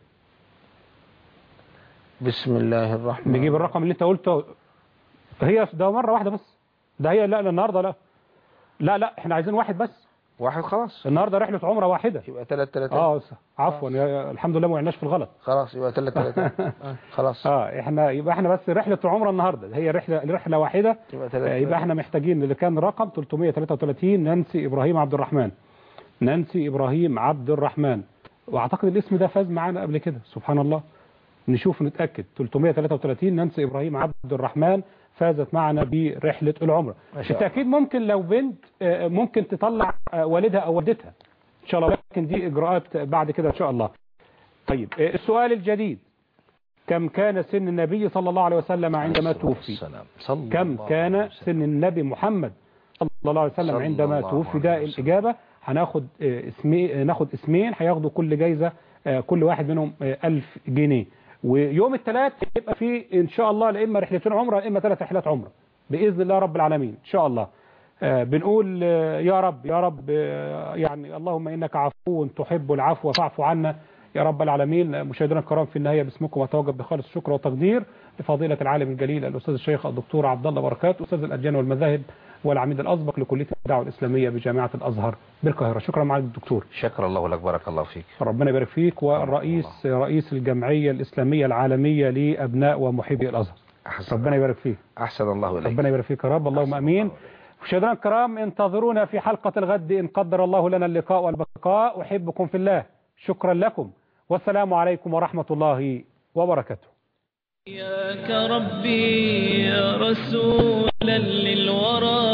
بسم الله الرحمن نجيب الرقم اللي انت قلته هي ده مرة واحدة بس ده هي لا لا النهاردة لا لا لا احنا عايزين واحد بس واحد خلاص النهاردة رحلة عمرة واحدة يبقى ثلاث ثلاثات اه س- عفوا يا- الحمد لله ما وقعناش في الغلط خلاص يبقى ثلاث ثلاثات آه، خلاص اه احنا يبقى احنا بس رحلة العمرة النهاردة هي رحلة رحلة واحدة يبقى آه، ثلاث يبقى احنا محتاجين اللي كان رقم 333 نانسي ابراهيم عبد الرحمن نانسي ابراهيم عبد الرحمن واعتقد الاسم ده فاز معانا قبل كده سبحان الله نشوف نتاكد 333 نانسي ابراهيم عبد الرحمن فازت معنا برحله العمره ما شاء الله. بالتاكيد ممكن لو بنت آه، ممكن تطلع آه، والدها او والدتها ان شاء الله لكن دي اجراءات بعد كده ان شاء الله طيب آه، السؤال الجديد كم كان سن النبي صلى الله عليه وسلم عندما توفي صلى كم الله كان سن النبي محمد صلى الله عليه وسلم صلى عندما الله توفي عليه ده وسلم. الإجابة هناخد آه، اسمي آه، ناخد اسمين هياخدوا كل جايزة آه، كل واحد منهم آه، ألف جنيه ويوم الثلاث يبقى في إن شاء الله لا إما رحلتين عمرة لا إما ثلاث رحلات عمرة بإذن الله رب العالمين إن شاء الله آه، بنقول آه، يا رب يا رب آه، يعني اللهم إنك عفو تحب العفو فاعف عنا يا رب العالمين آه، مشاهدينا الكرام في النهاية باسمكم وتوجب بخالص الشكر والتقدير لفضيلة العالم الجليل الأستاذ الشيخ الدكتور عبد الله بركات أستاذ الأديان والمذاهب والعميد الأسبق لكلية الدعوة الإسلامية بجامعة الأزهر بالقاهرة شكرا معالي الدكتور شكر الله لك بارك الله فيك ربنا يبارك فيك والرئيس رئيس الجمعية الإسلامية العالمية لأبناء ومحبي الأزهر أحسن ربنا يبارك فيك أحسن الله إليك ربنا يبارك فيك يا رب اللهم امين مشاهدينا الكرام انتظرونا في حلقة الغد إن قدر الله لنا اللقاء والبقاء أحبكم في الله شكرا لكم والسلام عليكم ورحمة الله وبركاته إياك ربي يا رسولا للورى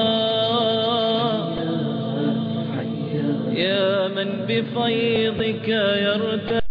يا من بفيضك يرتدي